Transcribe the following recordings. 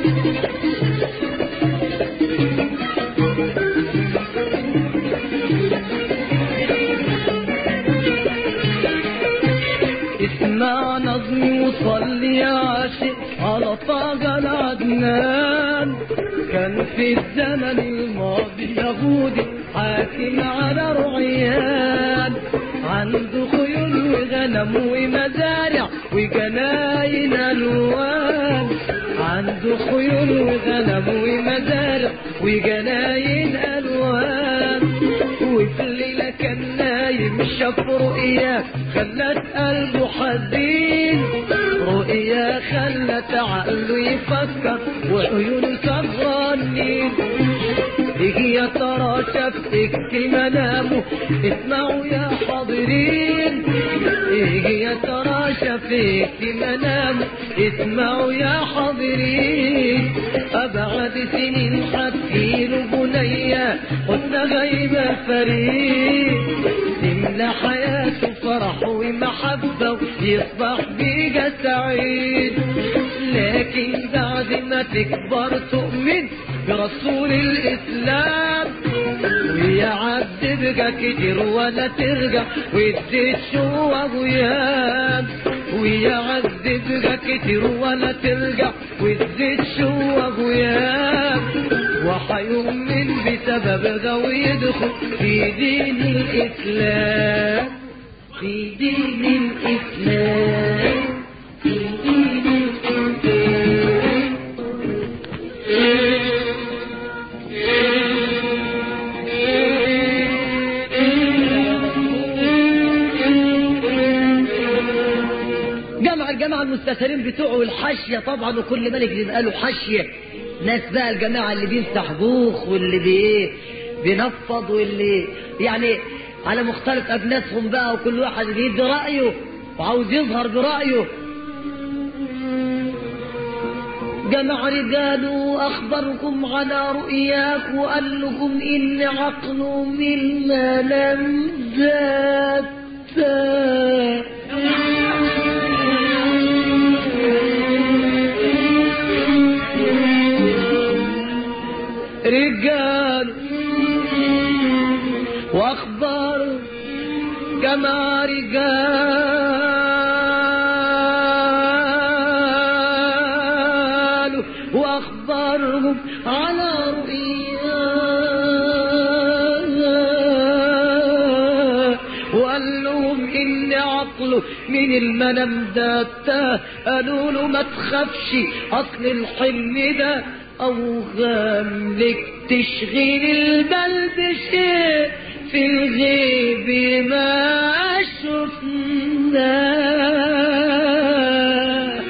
اسمع نظمي وصلي يا عاشق على طاقة العدنان كان في الزمن الماضي يهودي حاكم على رعيان عنده خيول وغنم ومزارع وجناين الوان عنده خيول وغنم ومزارع وجناين الوان وفي الليلة كان نايم شاف رؤيا خلت قلبه حزين رؤيا خلت عقله يفكر وعيونه سهرانين يجي يا ترى شافك في منامه اسمعوا يا حاضرين يجي يا ترى شافك في منامه اسمعوا يا حاضرين أبعد سنين حكيله بنية قلنا غيبة فريد تملى حياته فرح ومحبة ويصبح بيجا سعيد لكن بعد ما تكبر تؤمن برسول الإسلام ويعذب بقى كتير ولا ترجع وتزيد شوى غياب ويعذب بقى كتير ولا ترجع وتزيد شوى غياب وحيؤمن بسبب ده ويدخل في دين الإسلام في دين الإسلام في دين الإسلام جمع الجماعة المستثمرين بتوعه والحاشية طبعا وكل ملك بيبقى له حاشية ناس بقى الجماعة اللي بيفتح بوخ واللي بي بينفض واللي يعني على مختلف أجناسهم بقى وكل واحد بيدي رأيه وعاوز يظهر برأيه جمع رجال أخبركم على رؤياك وقال لكم إن عقله مما لم ذات رجال واخبار كما رجال واخبرهم على رؤيا وقال لهم ان عقله من المنام ده تاه. قالوا له ما تخافش اصل الحلم ده اوهام لك تشغيل البال بشيء في الغيب ما شفناه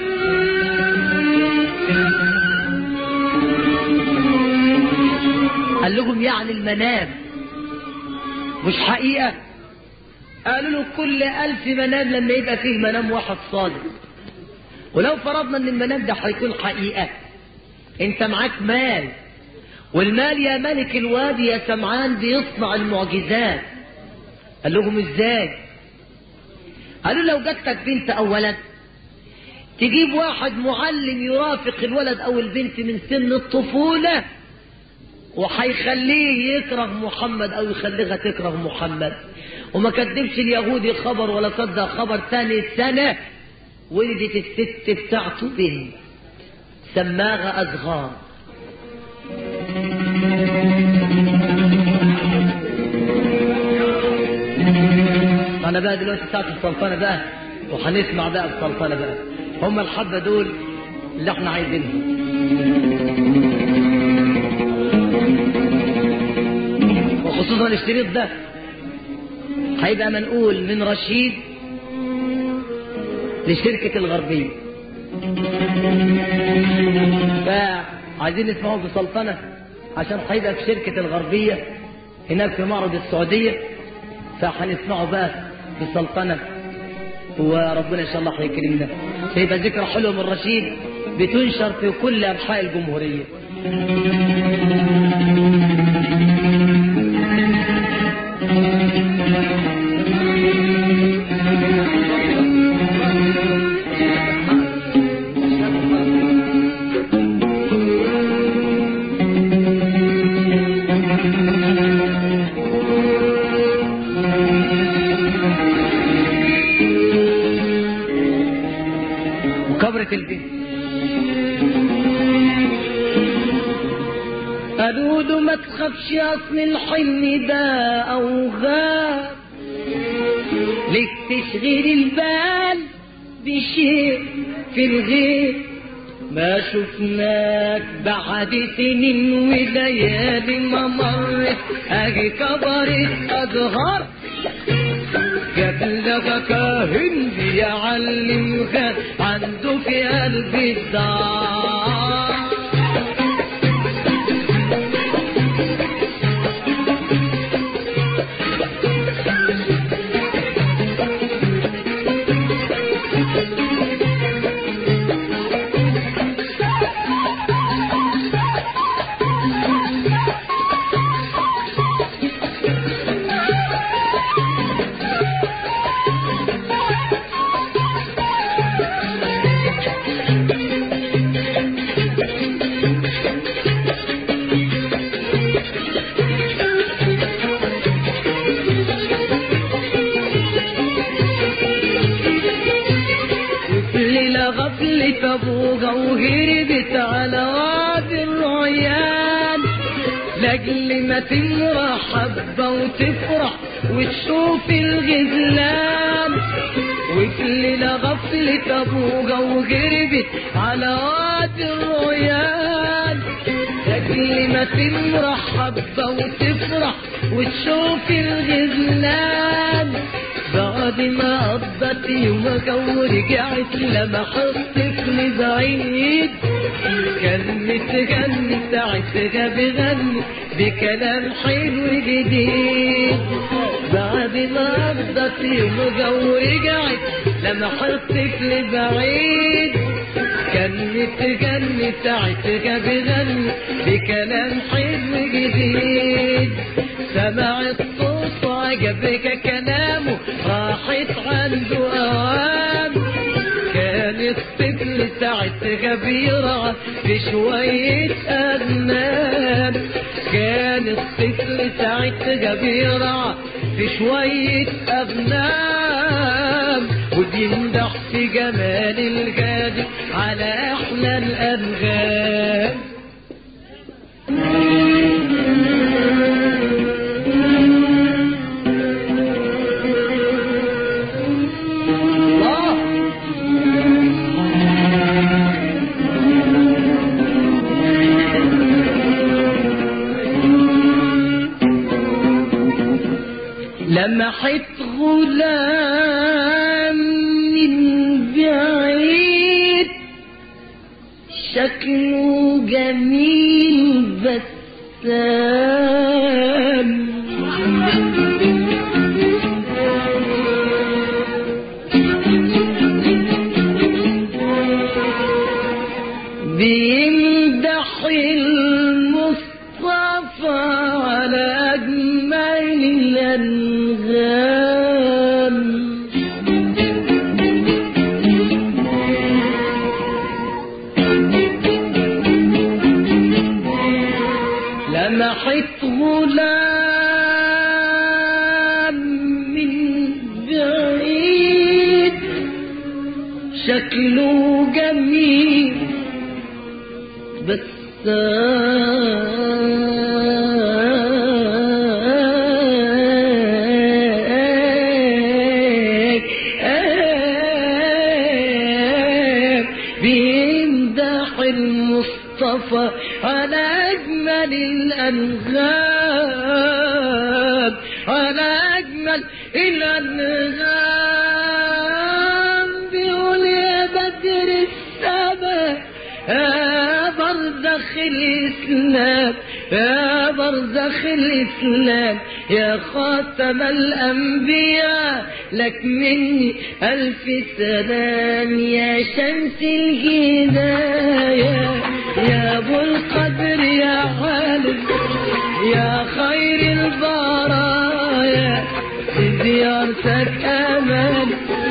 قال لهم يعني المنام مش حقيقة قالوا له كل ألف منام لما يبقى فيه منام واحد صادق ولو فرضنا ان المنام ده هيكون حقيقة انت معاك مال والمال يا ملك الوادي يا سمعان بيصنع المعجزات قال لهم ازاي قالوا لو جاتك بنت اولا تجيب واحد معلم يرافق الولد او البنت من سن الطفولة وهيخليه يكره محمد او يخليها تكره محمد وما كدبش اليهودي خبر ولا صدق خبر ثاني سنة ولدت الست بتاعته بنت سماها أزغار أنا بقى دلوقتي ساعة السلطنة بقى وهنسمع بقى السلطنة بقى هم الحبة دول اللي احنا عايزينهم وخصوصا الشريط ده هيبقى منقول من رشيد لشركة الغربية فعايزين نسمعه بسلطنة عشان هيبقى في شركة الغربية هناك في معرض السعودية فهنسمعه بقى بسلطنة وربنا إن شاء الله هيكرمنا هيبقى ذكرى حلوة من رشيد بتنشر في كل أنحاء الجمهورية ما تخافش اصل الحلم ده اوغام لك تشغيل البال بشيء في الغيب ما شفناك بعد سنين وليالي ما مرت اجي كبرت ازهر قبلك كاهن بيعلمك عنده في قلب الدار ليلة غفلة أبوها وهربت على واد الريان لأجل ما تمرح حبة وتفرح وتشوف الغزلان وفي ليلة غفلة أبوها وهربت على واد الريان لأجل ما تمرح حبة وتفرح وتشوف الغزلان بعد ما قضت يومك ورجعت لمحت طفل بعيد كان متغني ساعتها بغني بكلام حلو جديد بعد ما قضت يومك ورجعت لمحت طفل بعيد كان متغني ساعتها بغني بكلام حلو جديد سمع الصوت وعجبك كلامه راحت عنده اوام كان الطفل ساعتها بيرعى في شوية أغنام كان الطفل ساعتها بيرعى في شوية أغنام وبيمدح في جمال الجاد على أحلى الأنغام الله لمحت غلام من بعيد شكله جميل بسام بيمدح المصطفى على أجمل الأنغام لمحت غلام من بعيد شكله جميل بس بيمدح المصطفى على أجمل الأنغام على أجمل الأنغام بيقول يا بدر السماء يا برزخ الإسلام يا برزخ الإسلام يا خاتم الأنبياء لك مني ألف سلام يا شمس الهداية يا أبو القدر يا عالم يا خير البرايا بزيارتك أمان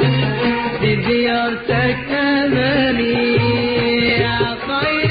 بزيارتك أماني يا خير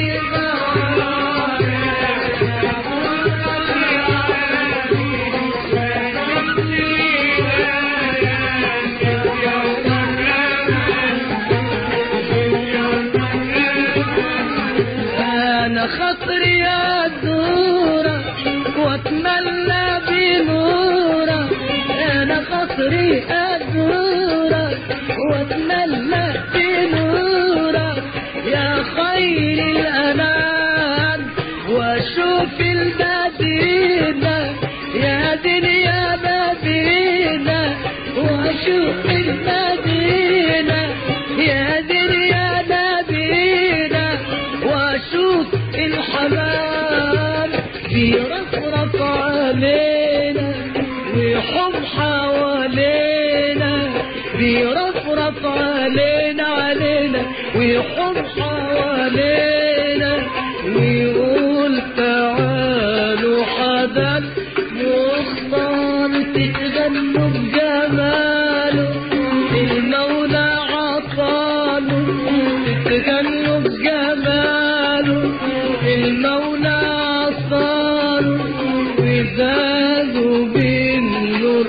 أنا خطري يا دورة واتملى بنورك انا خاطري ازورك واتملى بنورك يا خير الانام واشوف المدينه يا دنيا مدينه واشوف المدينه يا دنيا مدينه واشوف الحمام بيرفرف علينا ويحوم حوالينا بيرفرف علينا علينا ويحوم حوالينا ويقول تعالوا حدا مختار تتغنوا بجماله المولى عطاله تتغنوا بجماله المولى عطاله وزادوا بالنور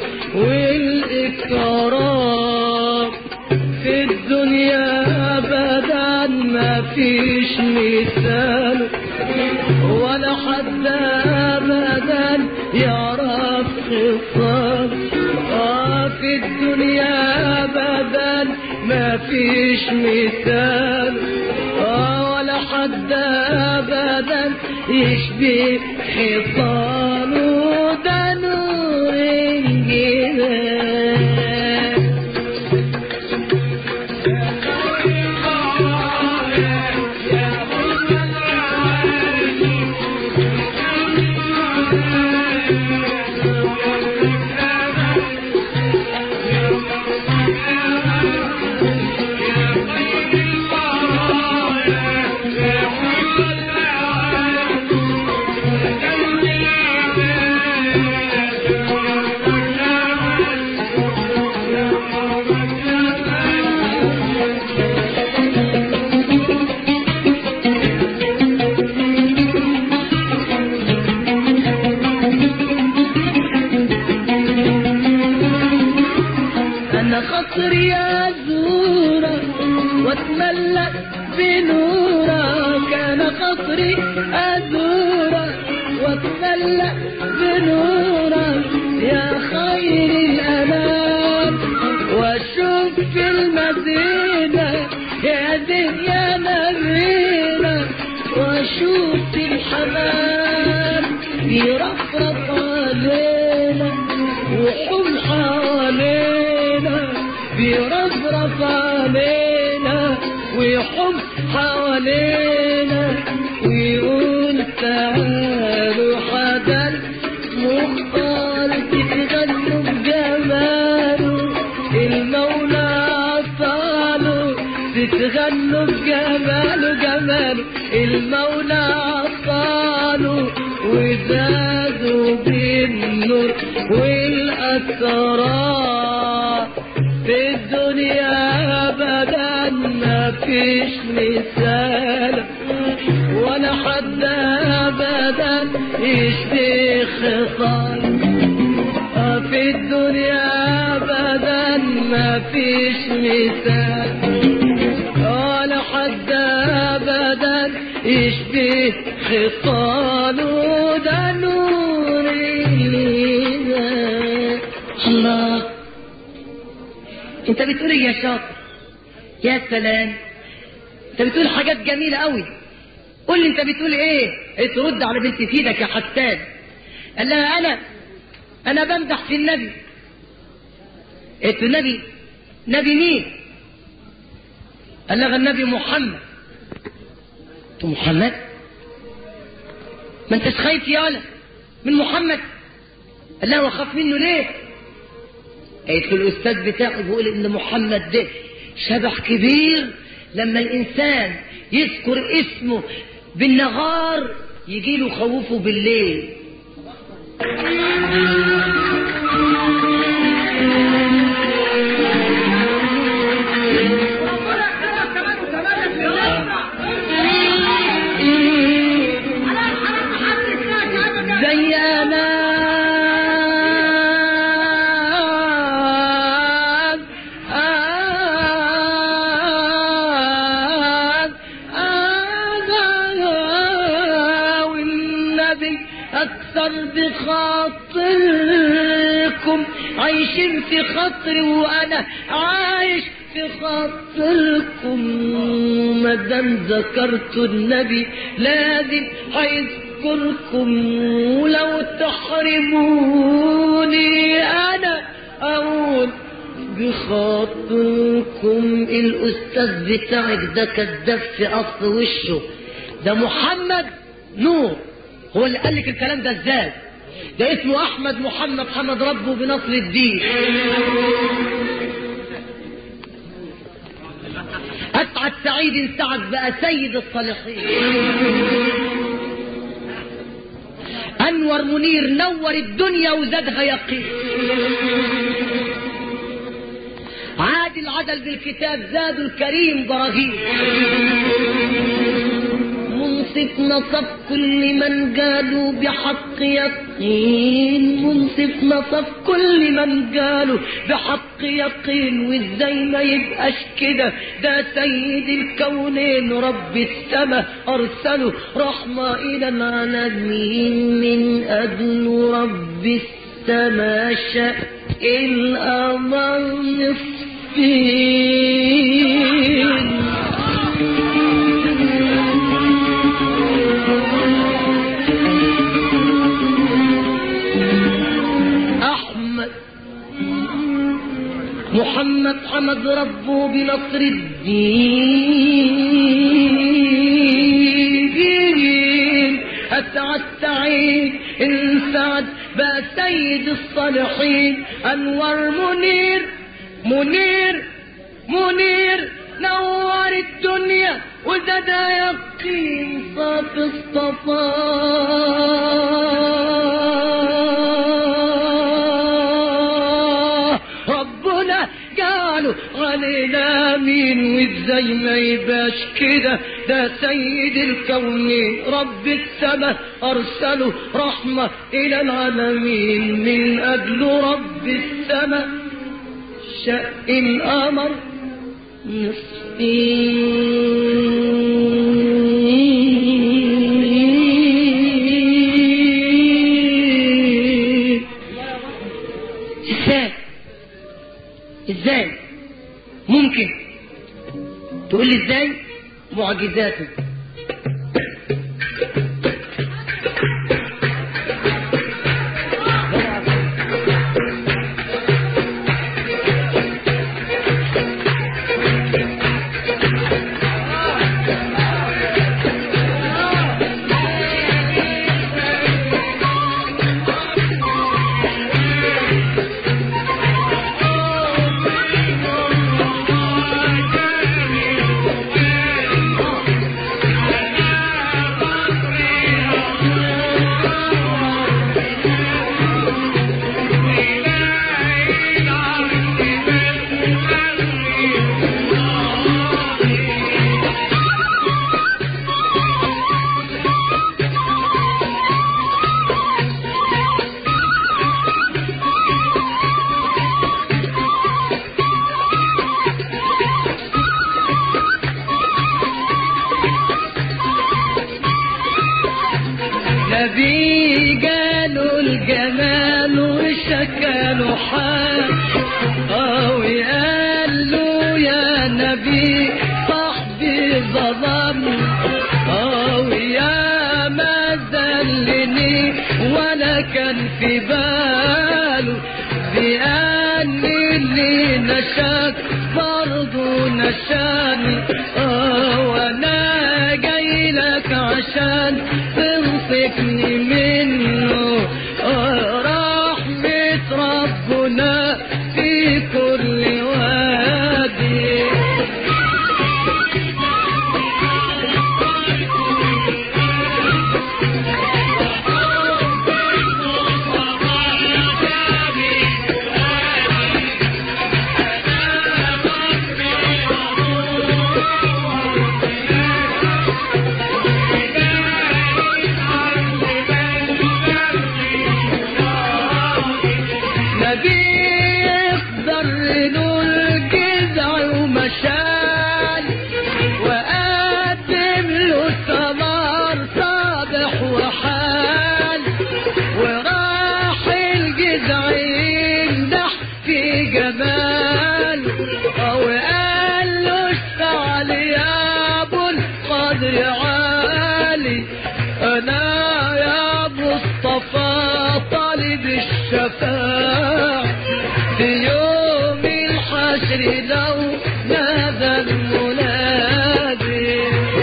والإكرام في الدنيا أبدا ما فيش مثال ولا حد أبدا يعرف خصال آه في الدنيا أبدا ما فيش مثال آه ولا حد أبدا يشبه خصاله ده نور الجبال انا خطري ازورك واتملى بنورك انا خطري ازورك واتملى بنورك يا خير الانام واشوف في المدينه يا دنيا مدينه واشوف الحمام يرفرف علينا وحم حوالينا بيرفرف علينا ويحم حوالينا ويقول تعالوا حدا مختار تتغنوا بجماله المولى عطاله تتغنوا بجماله جماله المولى عطاله وزادوا بالنور والأسرار في الدنيا أبدا ما فيش مثال ولا حد أبدا يشبه خصال في الدنيا أبدا ما فيش مثال ولا حد أبدا يشبه خصاله ده نور الإيمان الله انت بتقول إيه يا شاطر يا سلام انت بتقول حاجات جميلة قوي قول لي انت بتقول ايه ايه ترد على بنت سيدك يا حسان قال لها انا انا بمدح في النبي قلت له نبي نبي مين قال لها النبي محمد قلت له محمد ما انتش خايف يا ولا من محمد قال لها واخاف منه ليه قالت له الاستاذ بتاعي بيقول ان محمد ده شبح كبير لما الانسان يذكر اسمه بالنهار يجي له خوفه بالليل زي انا والنبي أكثر بخاطركم عايشين في خاطري وأنا عايش في خاطركم مادام ذكرت النبي لازم هيذكركم ولو تحرموني أنا أقول بخاطركم الأستاذ بتاعك ده كذاب في أصل وشه ده محمد نور هو اللي قال لك الكلام ده ازاي ده اسمه احمد محمد حمد ربه بنصر الدين اسعد سعيد سعد بقى سيد الصالحين انور منير نور الدنيا وزادها يقين عادل عدل بالكتاب زاد الكريم براغيث منصف نصف كل من قالوا بحق يقين منصف نصف كل من قالوا بحق يقين وازاي ما يبقاش كده ده سيد الكونين رب السماء ارسله رحمة الى العالمين من اجل رب السماء شاء الامر نصفين أحمد محمد حمد ربه بنصر الدين أسعد سعيد إن سعد بقى سيد الصالحين أنور منير منير منير نور الدنيا وزاد يقين صاف اصطفاه ربنا قالوا علينا مين وازاي ما يبقاش كده ده سيد الكونين رب السماء ارسله رحمة الى العالمين من اجل رب السماء شق القمر نصفين ازاي ازاي ممكن تقول لي ازاي معجزاته نبي قالوا الجمال وشكلوا حال أو قال له يا نبي صاحبي ظلم أو يا ما ذلني ولا كان في باله بأن اللي نشاك برضه نشاني آه وانا جاي لك عشان تنصفني منه آه رحمة ربنا في كل وادي نادي أنا يا مصطفى طالب الشفاعة في يوم الحشر لو نادى المنادي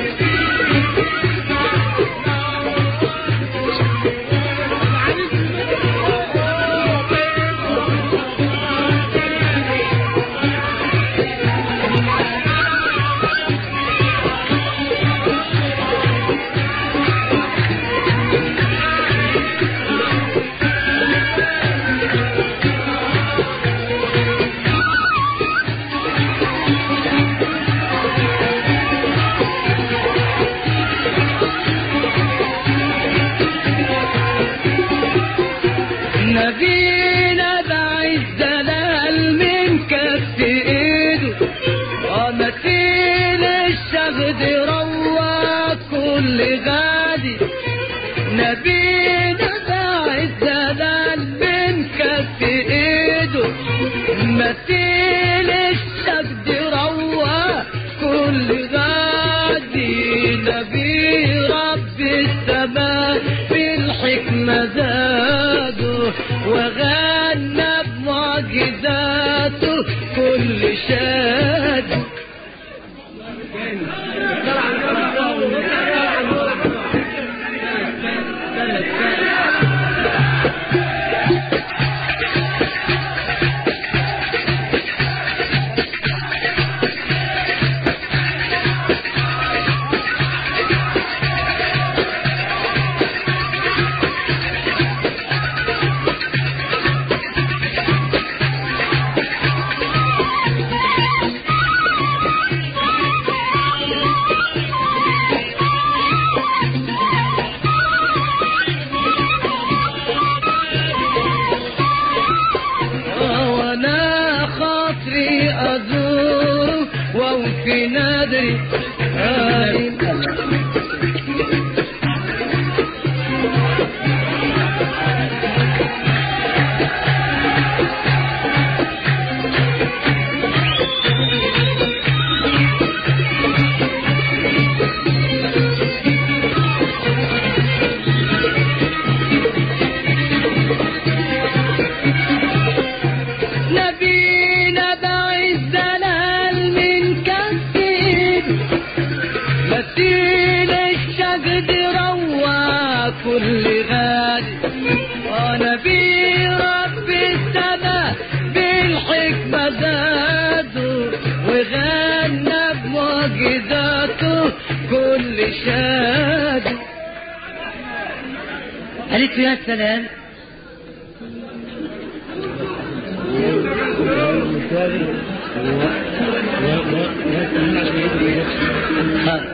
نبينا بعز دلال من كف ايده ومثيل الشهد روى كل غادي نبينا بعز دلال من كف ايده مثيل الشهد روى كل غادي نبي رب السماء بالحكمة زاده وغنى بمعجزاته كل شاد وانا خاطري ازور وفي نادري آمين نبينا بعز دلال من كفين مثيل الشهد روى كل غالي ونبي رب السماء بالحكمة زاده وغنى بمعجزاته كل شاد قالت له يا سلام حاضر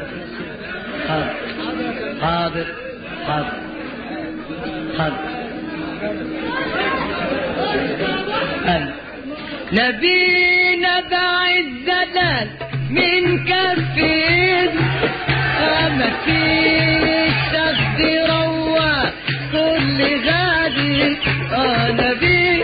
حاضر حاضر حاضر حاضر نبينا بعد الدلال من كفين أمثيل الشهد روى كل غادي آه نبي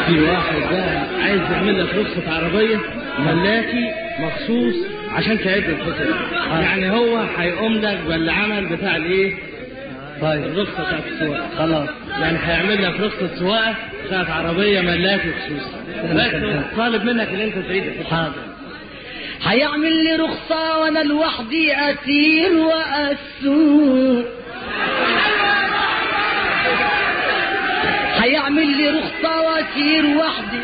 في واحد بقى عايز يعمل لك رخصة عربية ملاكي مخصوص عشان تعد الحساب يعني هو هيقوم لك بالعمل بتاع الايه؟ طيب الرخصة بتاعت السواقة خلاص يعني هيعمل لك رخصة سواقة بتاعت عربية ملاكي مخصوص بس طالب منك ان انت تعيد الحساب حاضر هيعمل لي رخصة وانا لوحدي اسير واسوق هيعمل لي رخصة واسير وحدي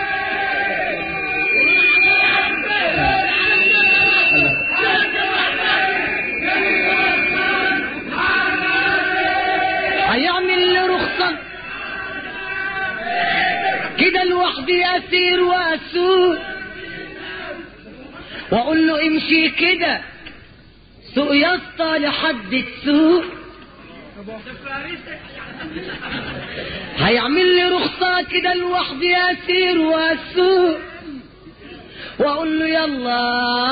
هيعمل لي رخصة كده لوحدي اسير واسوق واقول له امشي كده سوق يا اسطى لحد السوق هيعمل لي رخصة كده لوحدي اسير واسوق واقول له يلا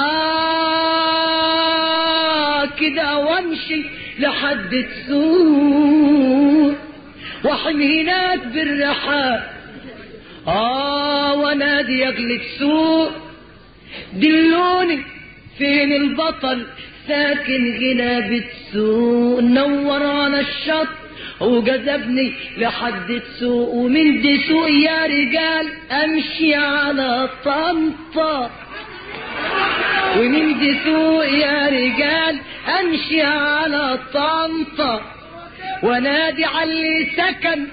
كده وامشي لحد السوق واحمي هناك بالرحاب اه ونادي يغلب سوق دلوني فين البطل ساكن جناب السوق نور على الشط وجذبني لحد السوق ومن دي سوق يا رجال امشي على طنطا ومن دي سوق يا رجال امشي على طنطا ونادي على اللي سكن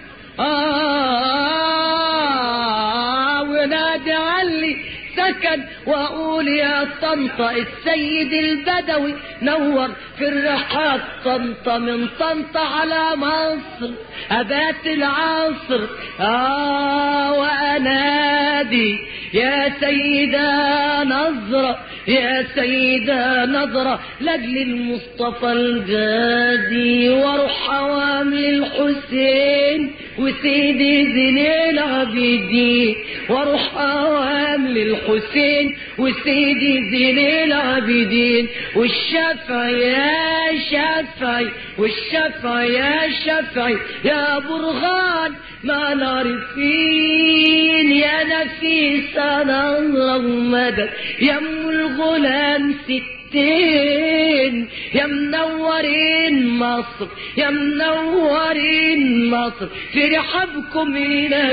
آه ونادي على اللي سكن واقول يا طنطا السيد البدوي نور في الرحاب طنطا من طنطا على مصر ابات العصر اه وانادي يا سيدة نظرة يا سيدة نظرة لاجل المصطفى الجادي واروح اوامل الحسين وسيدي زين العابدين واروح اوامل الحسين وسيدي زين العابدين والشافعي يا شافعي والشافعي يا شافعي يا برهان ما نعرفين يا نفيس انا مدد يا ام الغلام ستين يا منورين مصر يا منورين مصر في رحابكم هنا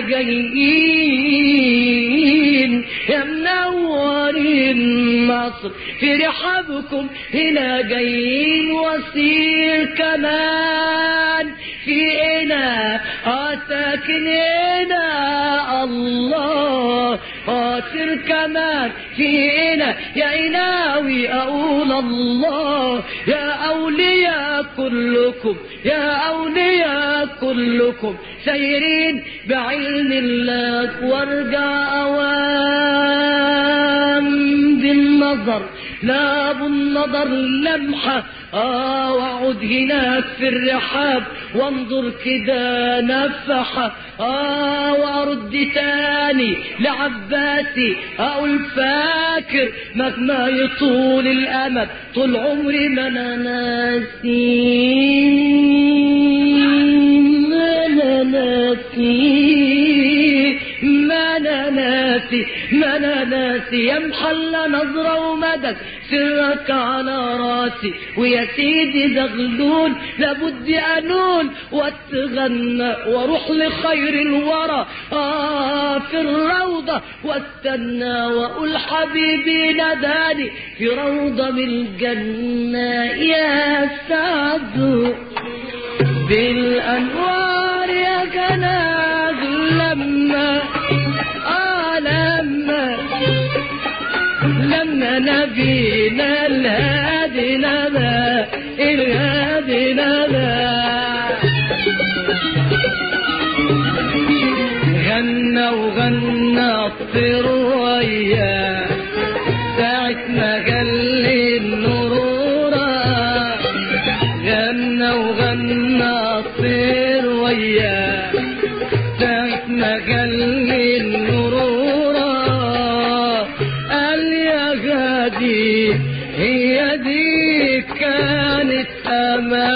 جايين يا منورين مصر في رحابكم هنا جايين وصير كمان في هنا اه ساكن هنا الله قاتل كمان في هنا يا عيناوي اقول الله يا اولياء كلكم يا اولياء كلكم سيرين بعين الله وارجع اوام بالنظر لا بالنظر لمحة آه واقعد هناك في الرحاب وانظر كده نفحة آه وارد تاني لعباسي اقول فاكر مهما يطول الامد طول عمري ما انا ناسي ما انا ناسي ما انا ناسي ما انا ناسي يا محلى نظرة ومدد سرك على راسي ويا سيدي زغلول لابد انون واتغنى واروح لخير الورى آه في الروضة واستنى واقول حبيبي ناداني في روضة من الجنة يا سعد بالانوار يا جناد لما آه لما لما نبينا الهادي نبا الهادي نبا غنى وغنى الطير وياه ساعة ما قال النرورة غنى وغنى الطير وياه ساعة ما قال النرورة قال يا غادي هي دي كانت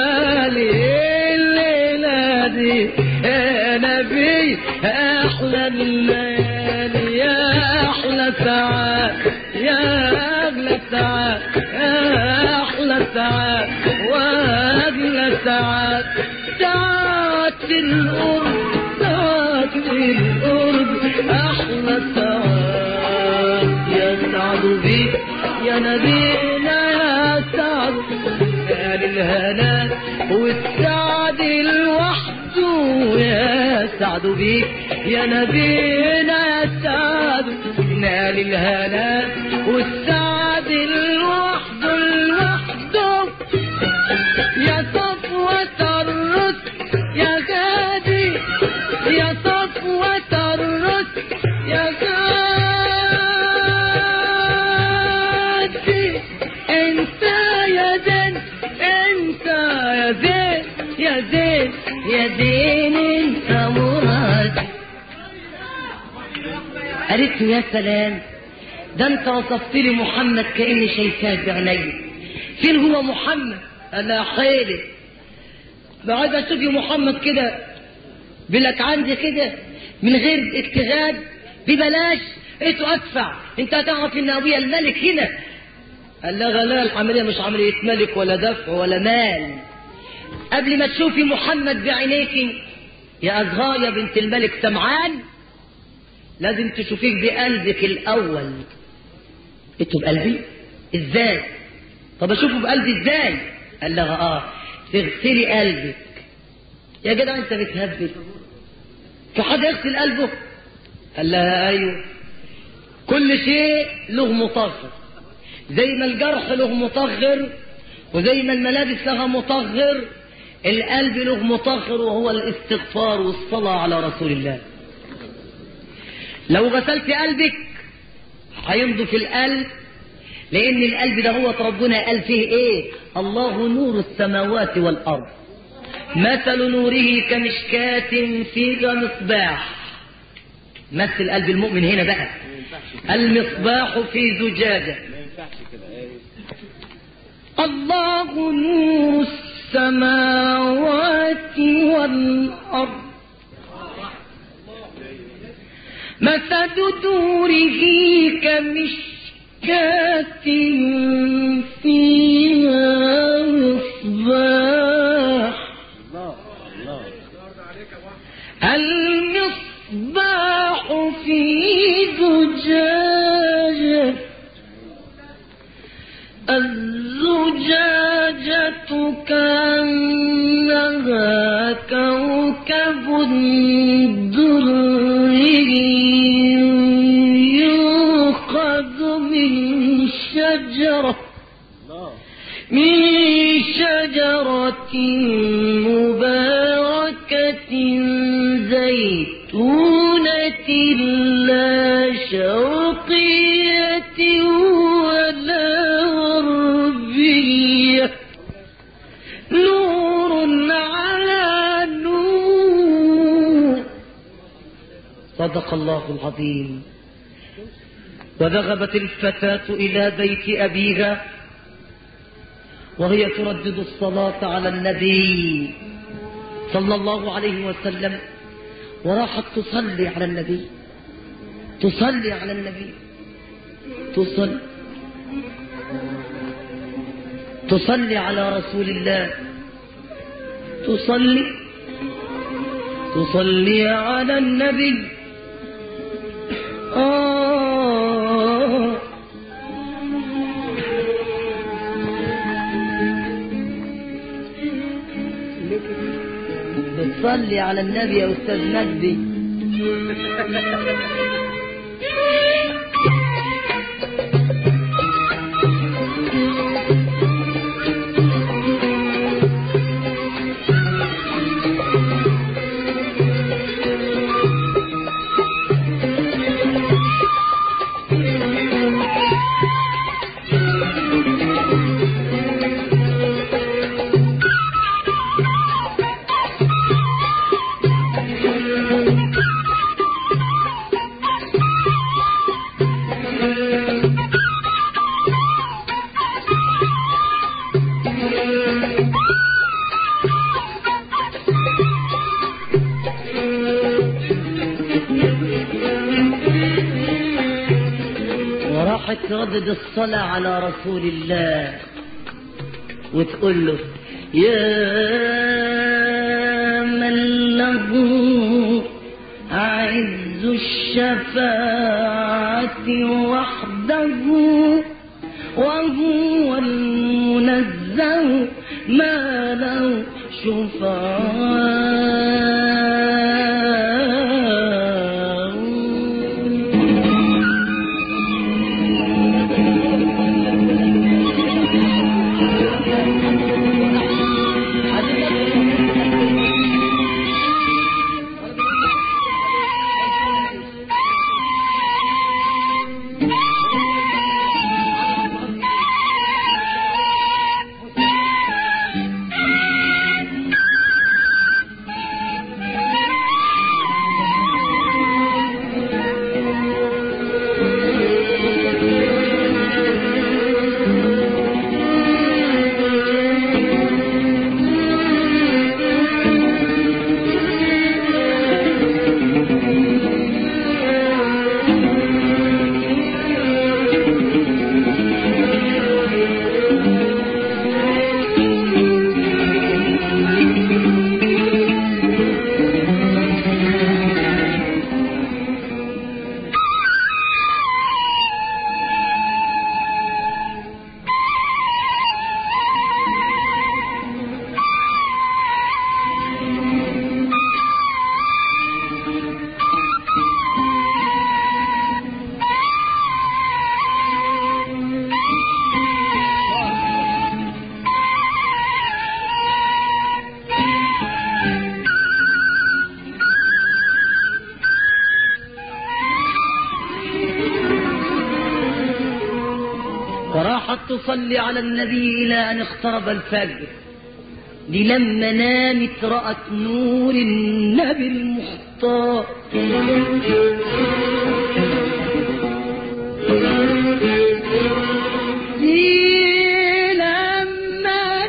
امالي الليلة دي يا نبي احلى الليالي يا أحلى ساعات يا أغلى ساعات يا أحلى ساعات وأغلى ساعات ساعات في القرب ساعات في القرب أحلى ساعات يسعد بك يا نبينا يا سعد يا للهنا والسعد لوحده يا سعد بيك يا نبينا يا سعد نال الهنا والسعد لوحده لوحده يا صفوة الرسل يا غادي يا صفوة الرسل يا غادي انت يا زين انت يا زين يا زين يا زين انت مراد قالت له يا سلام ده انت وصفت لي محمد كاني شايفاه بعيني فين هو محمد انا يا حيلي لو عايز اشوف يا محمد كده بلك عندي كده من غير اجتهاد ببلاش انتوا ادفع انت هتعرف ان ابويا الملك هنا قال لها لا العمليه مش عمليه ملك ولا دفع ولا مال قبل ما تشوفي محمد بعينيكي يا أزهار يا بنت الملك سمعان لازم تشوفيك بقلبك الأول انتوا بقلبي ازاي طب اشوفه بقلبي ازاي قال لها اه تغسلي قلبك يا جدع انت بتهبل في حد يغسل قلبه قال لها ايوه كل شيء له مطهر زي ما الجرح له مطهر وزي ما الملابس لها مطهر القلب له مطهر وهو الاستغفار والصلاة على رسول الله لو غسلت قلبك هينضف القلب لان القلب ده هو ربنا قال فيه ايه الله نور السماوات والارض مثل نوره كمشكاة فيها مصباح مثل قلب المؤمن هنا بقى المصباح في زجاجة الله نور السماوات والأرض مثل نوره كمشكاة فيها مصباح المصباح في زجاجة الزجاجة كأنها كوكب دري يؤخذ من شجرة من شجرة مباركة زيتونة لا شرقية ولا غربية نور على نور صدق الله العظيم وذهبت الفتاة إلى بيت أبيها وهي تردد الصلاة على النبي صلى الله عليه وسلم وراحت تصلي على النبي تصلي على النبي تصلي تصلي على رسول الله تصلي تصلي على النبي آه بتصلي على النبي يا أستاذ مجدي راحت تردد الصلاة على رسول الله وتقول له يا من له أعز الشفاعة وحده وهو المنزه ما له شفعاء وراحت تصلي على النبي إلى أن اقترب الفجر دي لما نامت رأت نور النبي المختار دي لما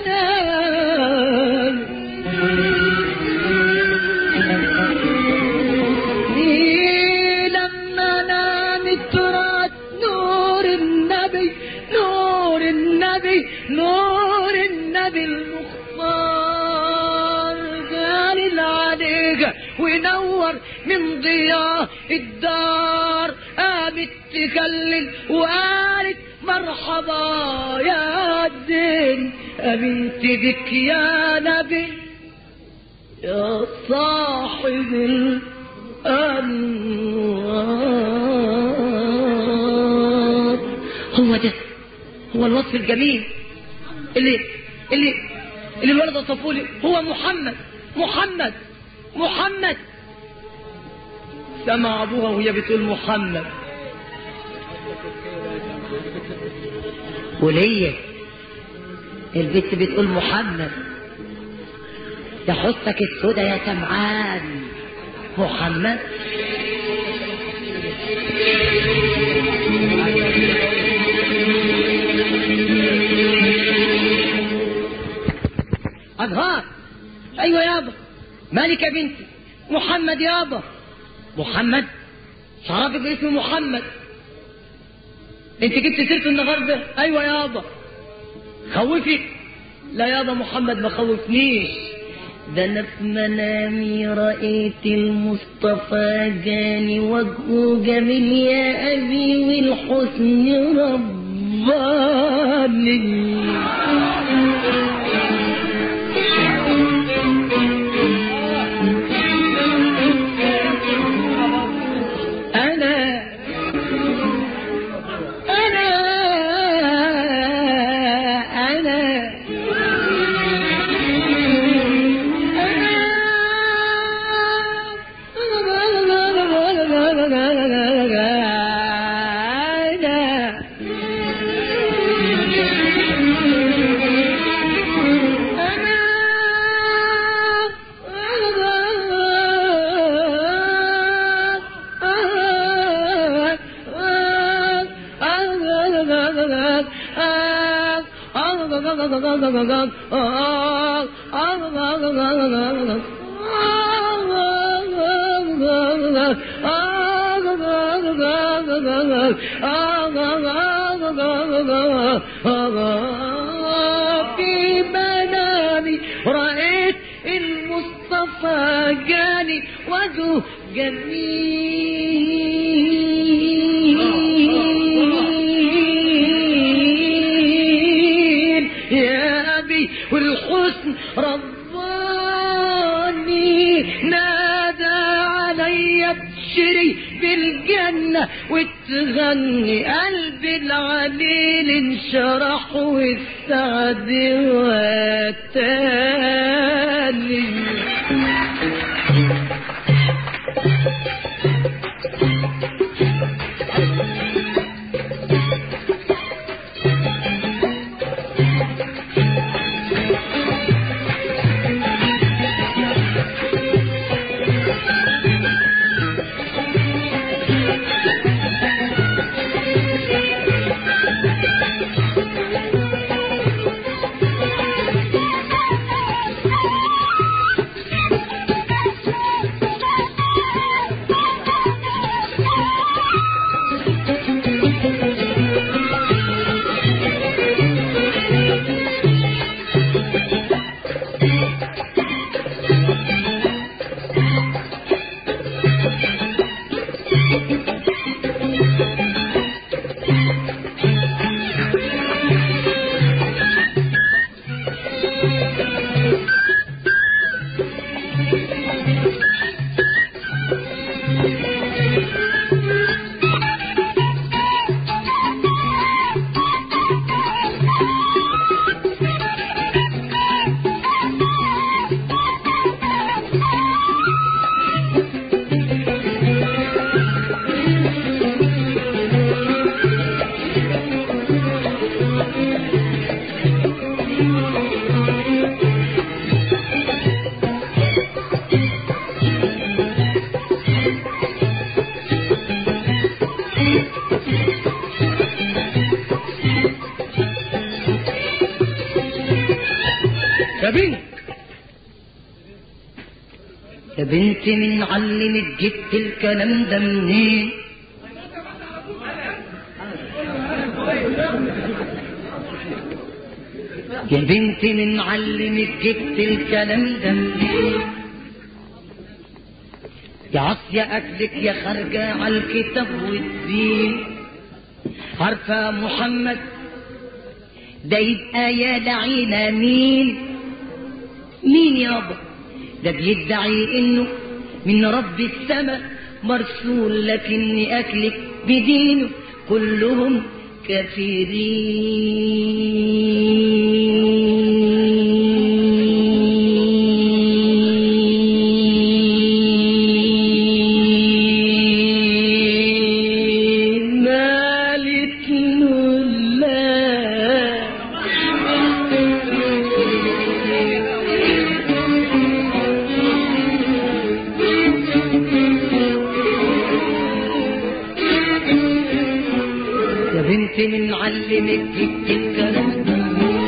نامت دي لما نامت رأت نور النبي نور النبي نور النبي المختار قال العليقة وينور من ضياء الدار قامت تكلل وقالت مرحبا يا الدين أمنت بك يا نبي يا صاحب الأنوار هو ده هو الوصف الجميل اللي اللي اللي الولد وصفه لي هو محمد محمد محمد سمع ابوها وهي بتقول محمد وليه البت بتقول محمد ده حسك السودا يا سمعان محمد أزهار أيوة يابا مالك يا بنتي محمد يابا محمد شرفك باسم محمد انت جبت سيرته النهارده ايوه يابا خوفك لا يابا محمد ما خوفنيش ده انا في منامي رأيت المصطفى جاني وجهه جميل يا ابي والحسن رباني انا انا انا أنا في منامي رأيت المصطفى جاني وجه جميل يا أبي والحسن رباني نادى علي ابشري بالجنة وتغني قلبي العليل انشرح والسعد وتالي يا بنت يا بنت من علمك جبت الكلام ده منين يا بنت من علمك جبت الكلام ده منين يا عصية أكلك يا خارجة على الكتاب والدين عارفة محمد ده يبقى يا لعينة مين مين يابا ده بيدعي انه من رب السماء مرسول لكن اكلك بدينه كلهم كافرين مالك الله يا بنت من علمك جبت الكلام ده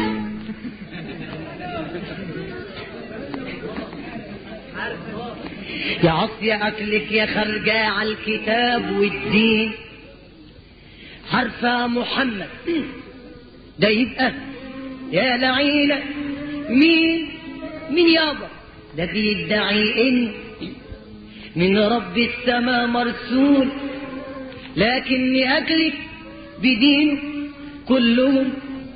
يا عصية أكلك يا خارجة على الكتاب والدين عارفة محمد ده يبقى يا لعينة مين مين يابا ده بيدعي إن من رب السماء مرسول لكن أكلك بدين كلهم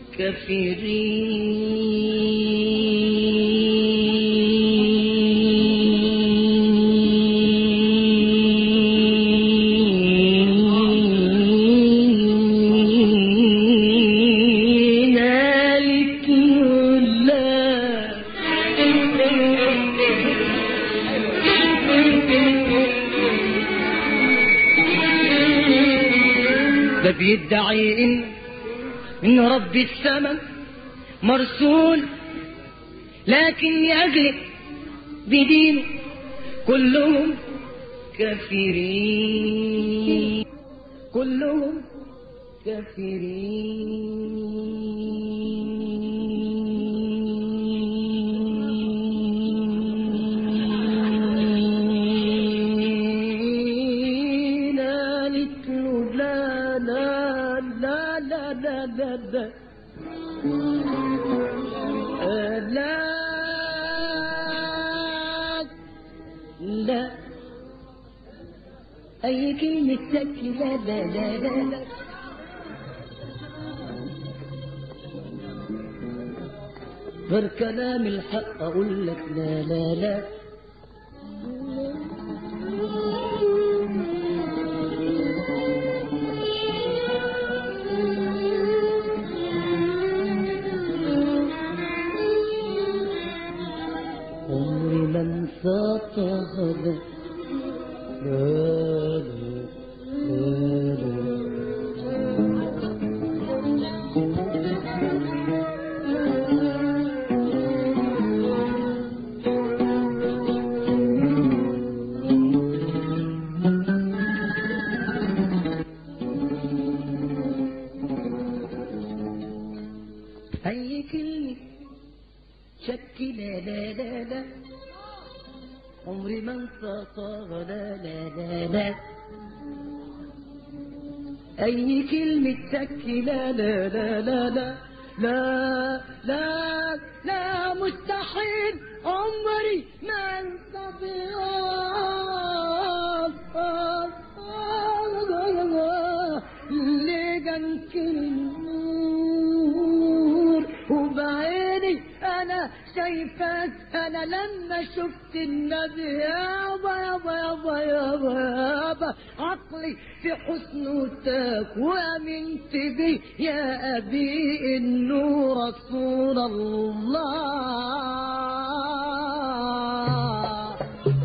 كافرين مالك الله ده بيدعي ان من رب السماء مرسول لكن يغلب بدينه كلهم كافرين كلهم كافرين ذلك لا لا لا لا أي كلمة تكي لا لا لا لا لا غير كلام الحق أقول لك لا لا لا عمري ما انسى طهر لا لا لا لا أي كلمة شك لا لا لا لا عمري ما انسى طاغ لا لا لا لا أي كلمة شك لا لا لا لا لا لا لا لا مستحيل عمري ما انسى لجنك النور وبعيني انا شايفاك انا لما شفت النبي يابا يابا يابا يابا يابا عقلي في حسنه تاك وامنت بي يا ابي انه رسول الله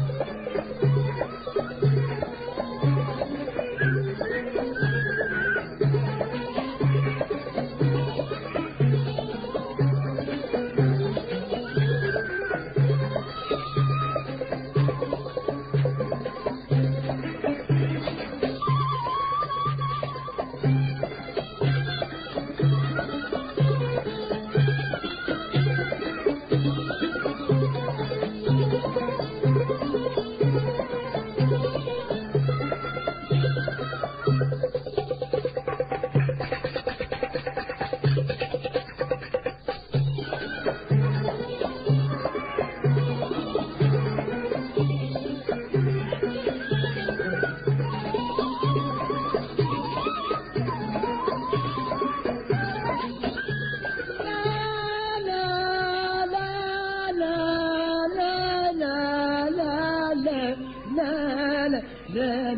لا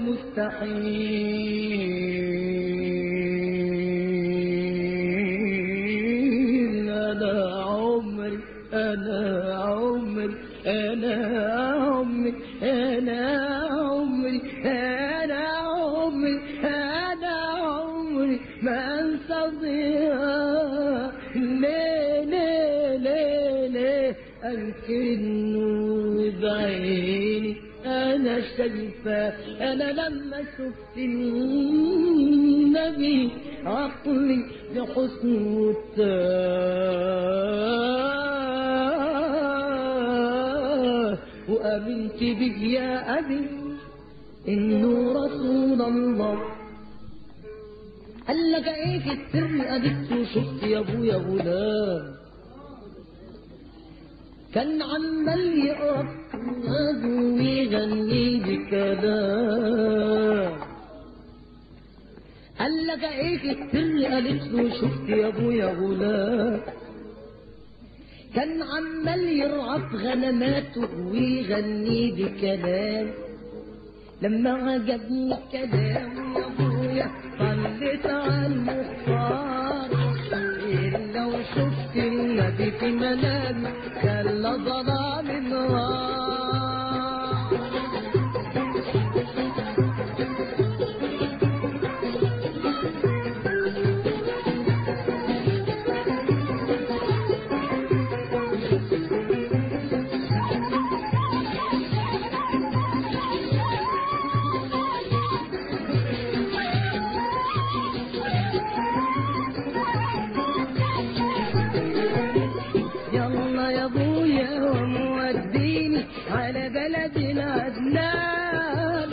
مستحيل أنا عمري أنا عمري أنا عمري أنا عمري أنا عمري أنا عمري ما أنسى ضياء ليه ليه ليه ليه أنكر النور بعيني أنا شايفة أنا لما شفت النبي عقلي بحسنه تاه وآمنت به يا أبي إنه رسول الله قال لك ايه في السر اديك وشفت يا ابويا غلام كان عمال يقرا ويغني بكلام قال لك ايه في السر قالت له شفت يا ابويا غلام كان عمال يرعى في غنماته ويغني بكلام لما عجبني كلامه يا ابويا صليت على المختار إلا وشفت النبي في منامي كلا ظلام النار يلا يا ابويا وموديني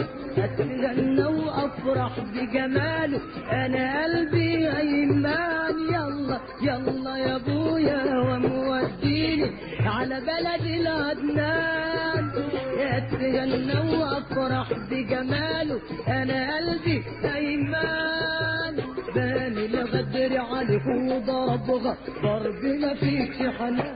اتغنى وافرح بجماله انا قلبي ايمان يلا يلا يا ابويا وموديني على بلد العدنان اتغنى وافرح بجماله انا قلبي ايمان باني الغدر عليه وضربها ضرب ما فيش حنان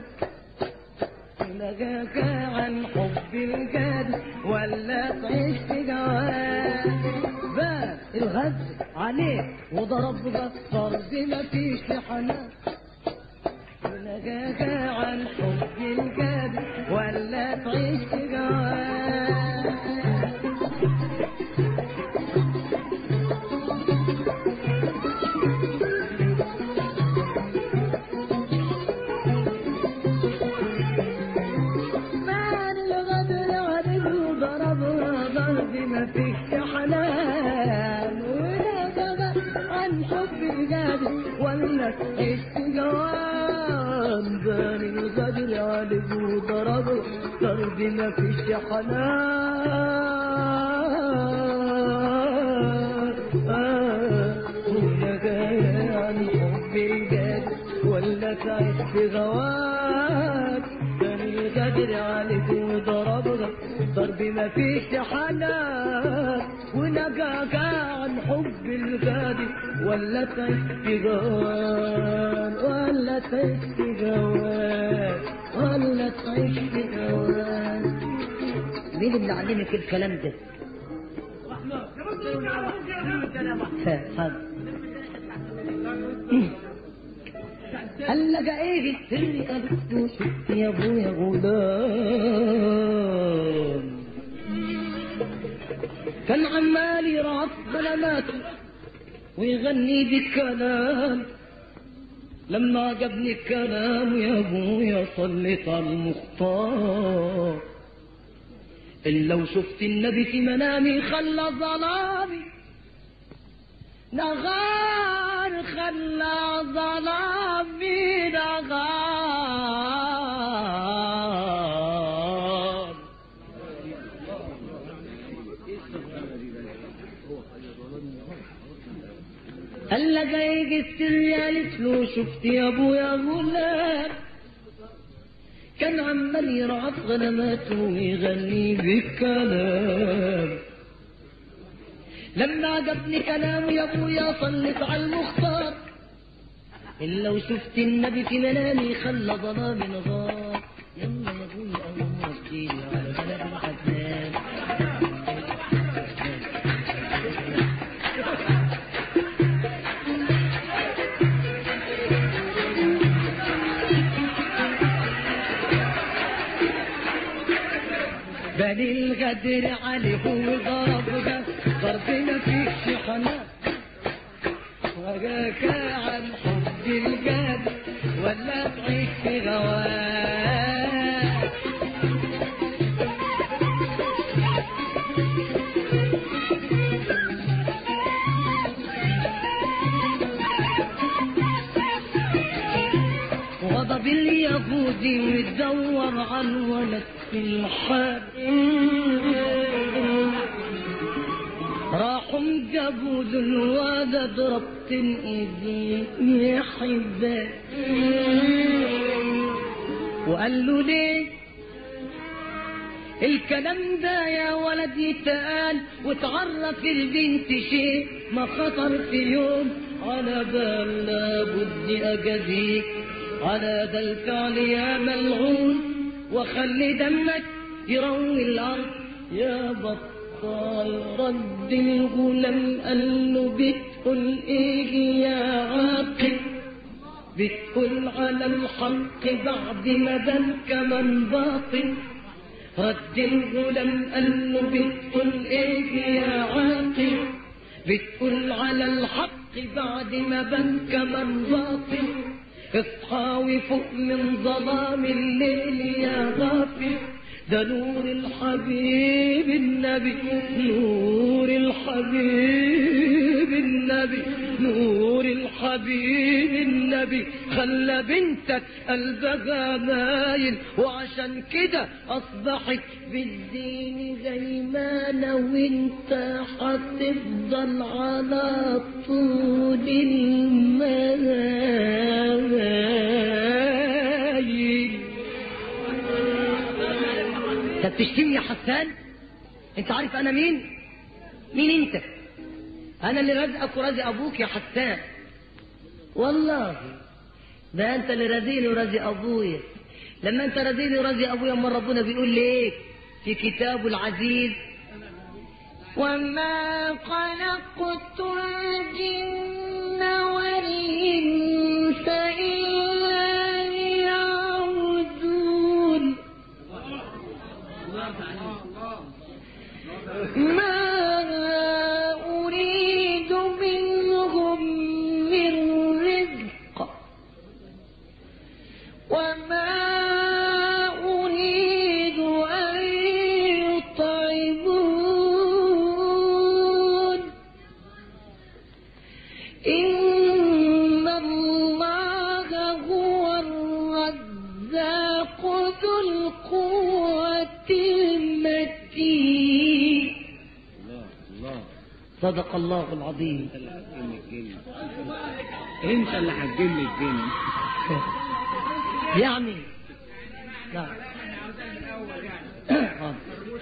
لقاك عن حب الجاد ولا تعيش في جواد بان الغدر عليك وضربها ضرب ما فيش حنان لقاك عن حب الجاد ولا تعيش في جواد مان الغدر عليه وضربها ضرب ما فيش حنان ولا بغى عن حب الجاد ولا تعيش في جوان بان الغدر عليه وضربها ضرب ما فيش حنان ولا جاي عن حب الجاد ولا تعيش في غوان كان القدر عليك وضربها ضرب ما فيش حنان ونقاك عن حب الغادي ولا تعيش في غوان ولا تعيش في غوان ولا تعيش في غوان مين اللي علمك الكلام ده؟ حاضر قال لك ايه السر قالت له شفت يا ابويا غلام كان عمال يرعب غنماته ويغني بالكلام لما عجبني الكلام يا ابويا صليت على المختار إن لو شفت النبي في منامي خلى ظلامي نغار خلى ظلامي نغار قال لك يجي السر قالت له شفت يا ابويا غلام كان عمال يرعف غنماته ويغني بالكلام لما عجبني كلامه يا ابويا صلت على المختار إلا لو شفت النبي في منامي خلى ظلامي نظار يلا يا ابويا قوم وصيلي على بلد الحسنان بني الغدر عليه وضربها ضرب ما فيش حنان وجاك عن حب الجاد ولا تعيش في غوان غضب اليهودي وتدور على الولد في الحال راحوا جابوا له الولد ربط ايدي يا حباب وقال له ليه الكلام ده يا ولد يتقال وتعرف البنت شيء ما خطر في يوم على بال لابد اجازيك على ذا الفعل يا ملعون وخلي دمك يروي الارض يا بطال رد الغلام قال له بتقول ايه يا عاقل بتقول على الحق بعد ما بان كمان باطل رد الغلام قال له بتقول ايه يا عاقل بتقول على الحق بعد ما بان كمان باطل اصحى وفوق من ظلام الليل يا غافل ده نور الحبيب النبي نور الحبيب النبي نور الحبيب حبيب النبي خلى بنتك قلبها مايل وعشان كده اصبحت بالدين زي ما انا وانت هتفضل على طول المايل انت بتشتمني يا حسان انت عارف انا مين مين انت انا اللي رزقك ورزق ابوك يا حسان والله ده انت اللي رزقني ورزق ابويا لما انت رزقني ورزق ابويا اما ربنا بيقول لي ايه في كتابه العزيز وما خلقت الجن والإنس إلا ليعبدون ما أريد منهم من رزق وما أريد أن يطعمون إن الله هو الرزاق ذو القوة المتين الله الله صدق الله العظيم انت اللي هتجيب لي الجن يعني نعم حاضر.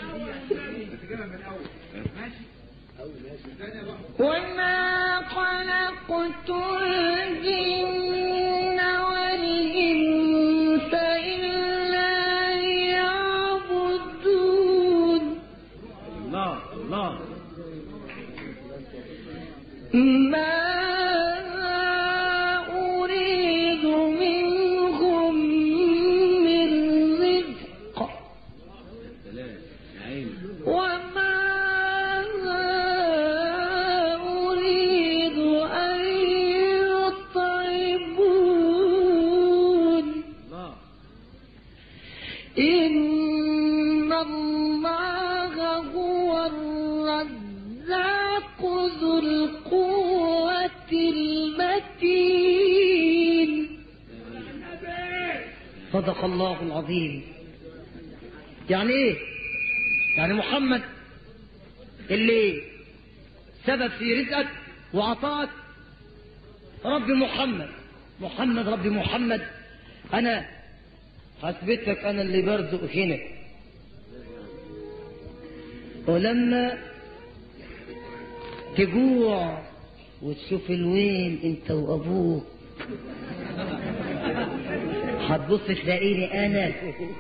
وما خلقت الجن والإنس إلا ليعبدون الله الله ما أريد منهم من رزق سلام يا عيني وما أريد أن يطعمون الله إن الله هو الرزاق ذو القوة المتين صدق الله العظيم يعني ايه يعني محمد اللي سبب في رزقك وعطاك رب محمد محمد رب محمد انا حسبتك انا اللي برزق هنا ولما تجوع وتشوف الوين انت وابوك هتبص تلاقيني انا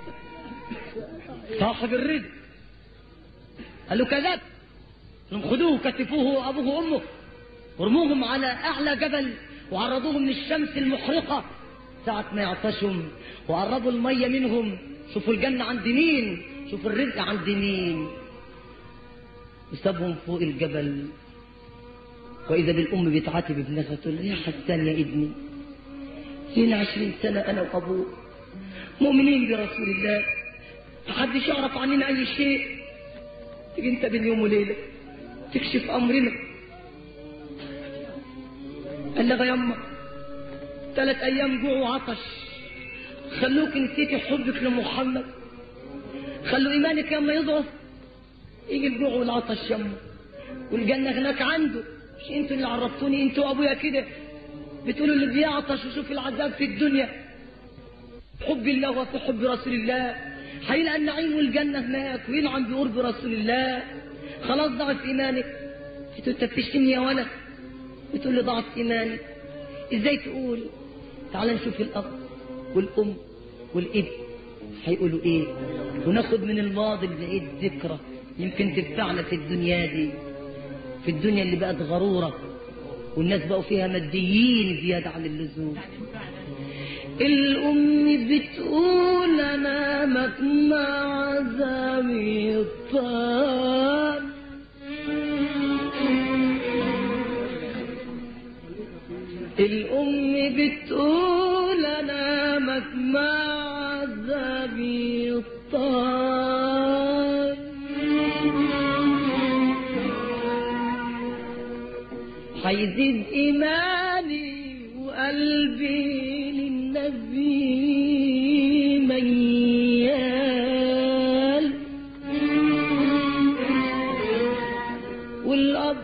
صاحب الرزق قال له كذب قال خذوه كتفوه ابوه وامه وارموهم على اعلى جبل وعرضوهم للشمس المحرقه ساعة ما يعطشهم وقربوا المية منهم شوفوا الجنة عند مين شوفوا الرزق عند مين وسابهم فوق الجبل وإذا بالأم بتعاتب ابنها تقول له يا حسان يا ابني لنا عشرين سنة أنا وأبوه مؤمنين برسول الله محدش يعرف عننا أي شيء تيجي أنت بين يوم وليلة تكشف أمرنا قال لها يا يما ثلاث أيام جوع وعطش خلوك نسيتي حبك لمحمد خلوا إيمانك يما يضعف يجي الجوع والعطش يما والجنة هناك عنده مش انتوا اللي عرفتوني انتوا ابويا كده بتقولوا اللي بيعطش وشوف العذاب في الدنيا حب الله وفي حب رسول الله هيلقى النعيم والجنة هناك وينعم بقرب رسول الله خلاص ضعف ايمانك بتقول انت بتشتمني يا ولد بتقول لي ضعف ايمانك ازاي تقول تعال نشوف الاب والام والابن هيقولوا ايه وناخد من الماضي البعيد ذكرى يمكن تنفعنا في الدنيا دي في الدنيا اللي بقت غرورة والناس بقوا فيها ماديين زيادة عن اللزوم الأم بتقول أنا مطمع عذابي الطال الأم بتقول أنا مطمع عذابي الطال هيزيد إيماني قلبي للنبي ميال والأب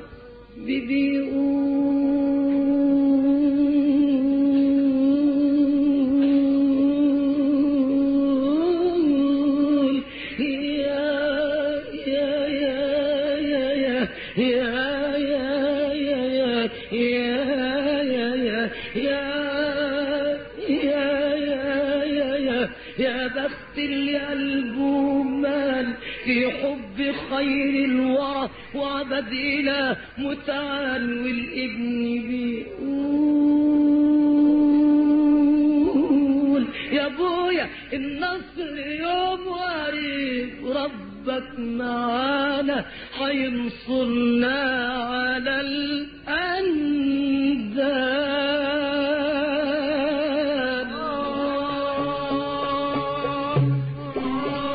بيقول يا يا يا يا يا يا يا يا يا يا يا يا يا يا يا يا يا بخت اللي قلبه مال في حب خير الورى وعبد إله متعال والابن بيقول يا ابويا النصر يوم قريب ربك معانا هينصرنا على الأنداد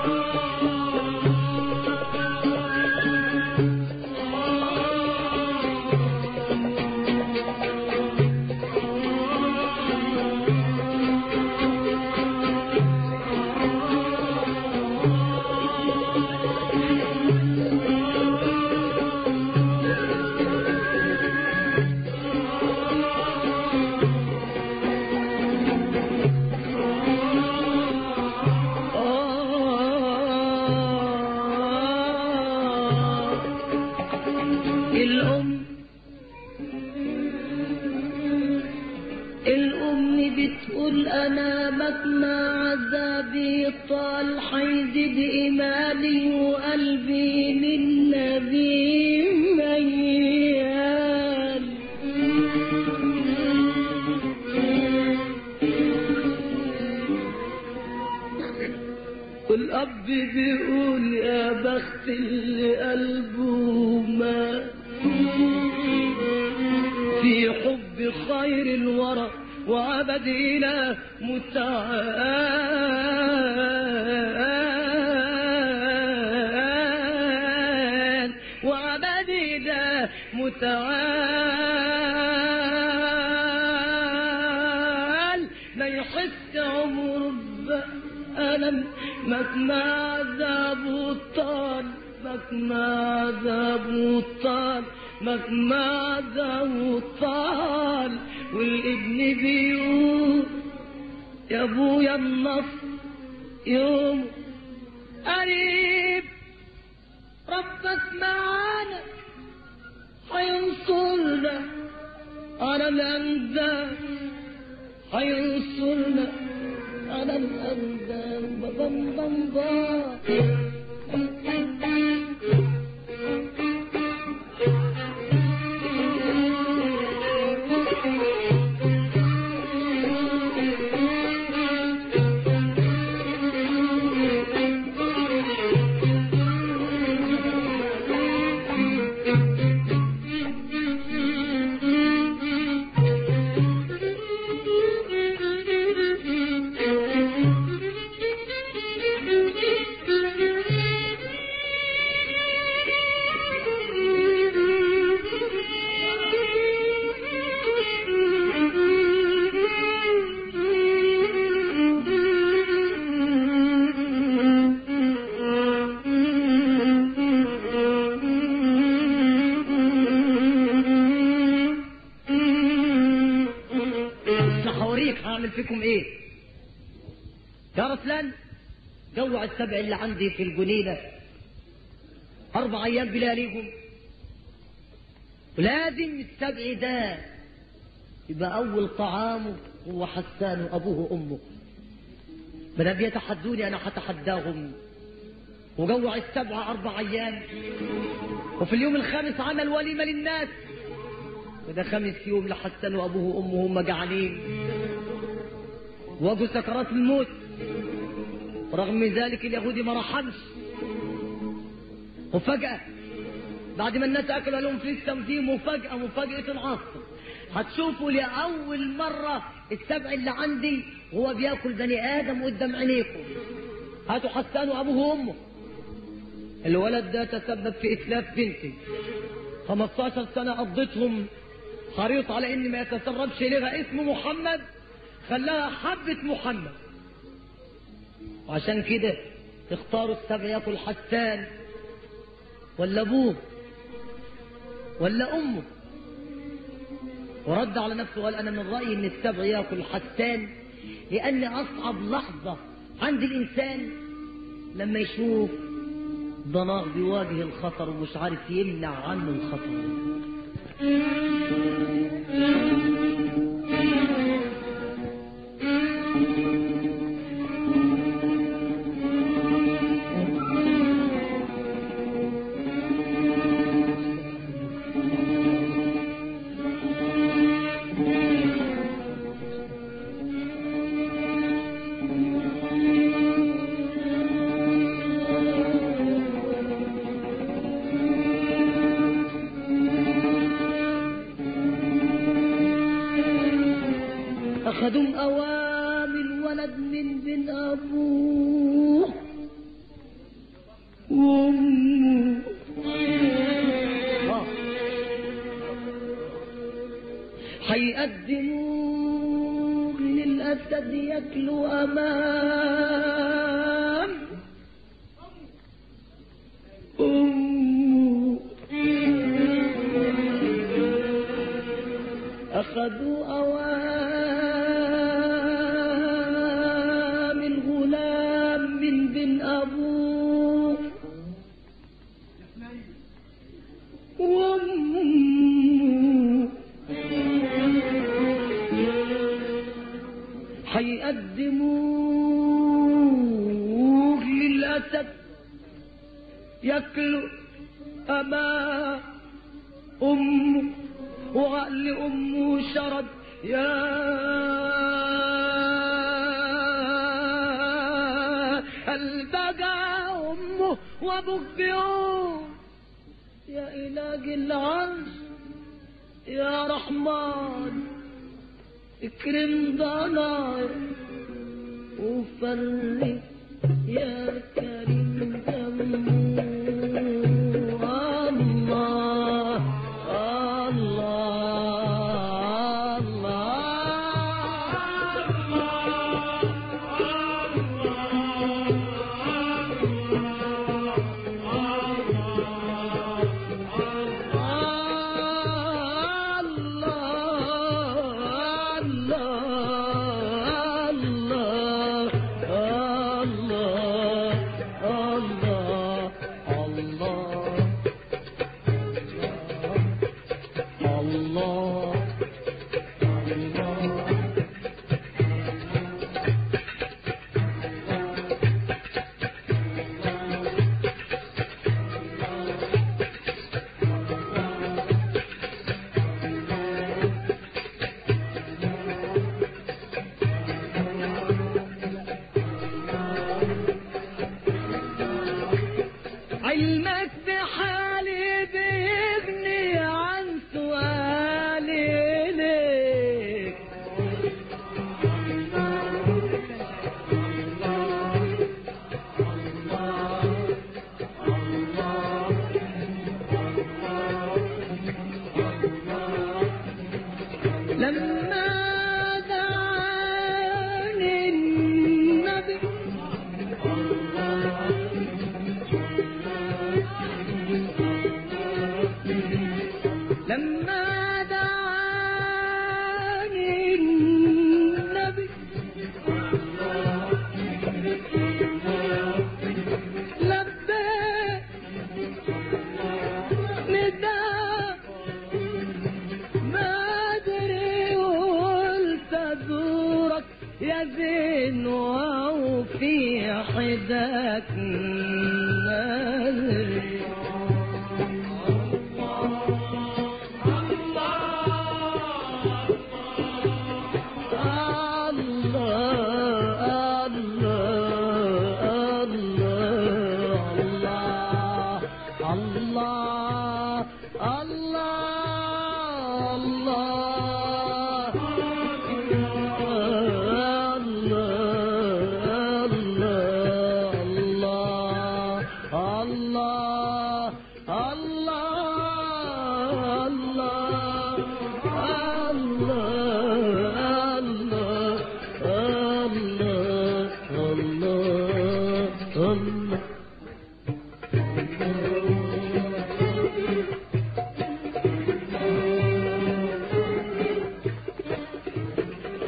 الأم الأم بتقول أنا مهما عذابي طال حيزيد إيماني وقلبي للنبي ميال والأب بيقول يا بخت اللي قلبه ما في حب خير الورى وعبد إله متعال وعبد إله متعال ما يحس عمره بألم مهما عذابه طال مهما عذابه طال مهما عذابه طال والابن بيقول يا ابويا النصر يوم قريب ربك معانا هينصرنا على الأنداد هينصرنا على الأنداد بم بم بم بس هوريك هعمل فيكم ايه يا رسلان جوع السبع اللي عندي في الجنينة أربع أيام بلاليهم ولازم السبع ده يبقى أول طعامه هو حسان وأبوه وأمه ما دام بيتحدوني أنا هتحداهم وجوع السبع أربع أيام وفي اليوم الخامس عمل وليمة للناس وده خامس يوم لحسن وأبوه وأمه هم جعانين وأبو سكرات الموت ورغم ذلك اليهودي ما رحمش وفجأة بعد ما الناس أكلوا لهم في السم دي مفاجأة مفاجأة العصر هتشوفوا لأول مرة السبع اللي عندي وهو بياكل بني آدم قدام عينيكم هاتوا حسان وأبوه وأمه الولد ده تسبب في إتلاف بنتي 15 سنة قضيتهم حريص على ان ما يتسربش لها اسم محمد خلاها حبة محمد وعشان كده اختاروا السبع ياكل حسان ولا ابوه ولا امه ورد على نفسه وقال انا من رايي ان السبع ياكل حسان لان اصعب لحظه عند الانسان لما يشوف ضناغ بيواجه الخطر ومش عارف يمنع عنه الخطر أخذوا أوام الولد من بن أبوه وأمه آه. حيقدموه للأسد ياكلوا أمام أمه أخذوا أوام الغلام من بن أبوه وأمه حيقدموه للأسد ياكلوا أمام أمه وعقل أمه شرد يا البقى أمه وأبوك بيوم يا إله العرش يا رحمن اكرم ضناي وفرج يا كريم دمه الله الله الله الله علمك بحالي بيغني عن سؤالي ليك لما دعاني النبي لما دعاني النبي لبيت نداء ما ادري قلت ازورك يا زين او في حداك نذري الله الله الله الله الله الله الله الله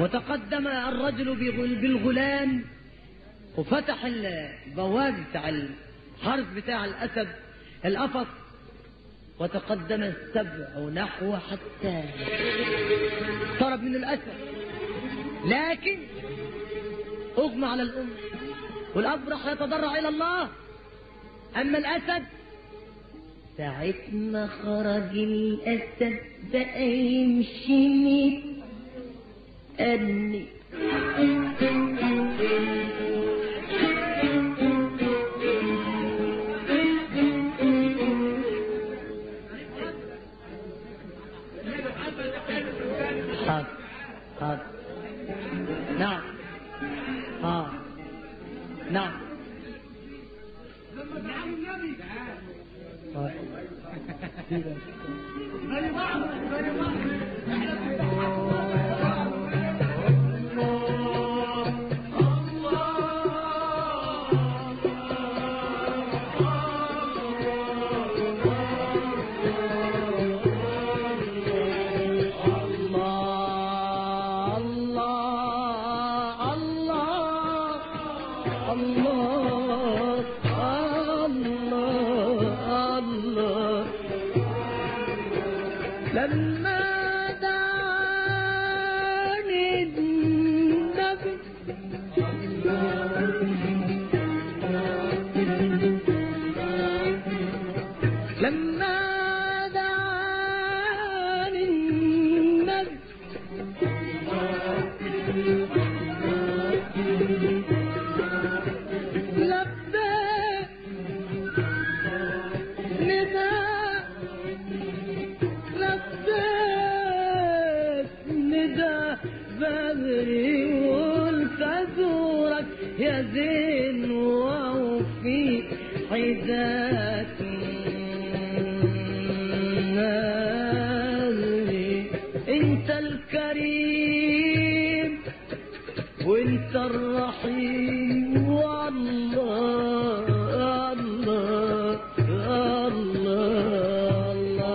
وتقدم الرجل بغل- بالغلام وفتح البواب بتاع الحرس بتاع الأسد القفص وتقدم السبع نحو حتى اقترب من الأسد لكن أغمى على الأم والأب راح يتضرع إلى الله أما الأسد ساعة ما خرج الأسد بقى يمشي أني حاضر حاضر نعم اه نعم آه. الله الله الله الله الله الله لما دعاني النبي لما دعاني النبي لبيك نداء لبيك نداء بدري والفزورك يا زين وفي حداك نازلي انت الكريم وانت الرحيم والله الله الله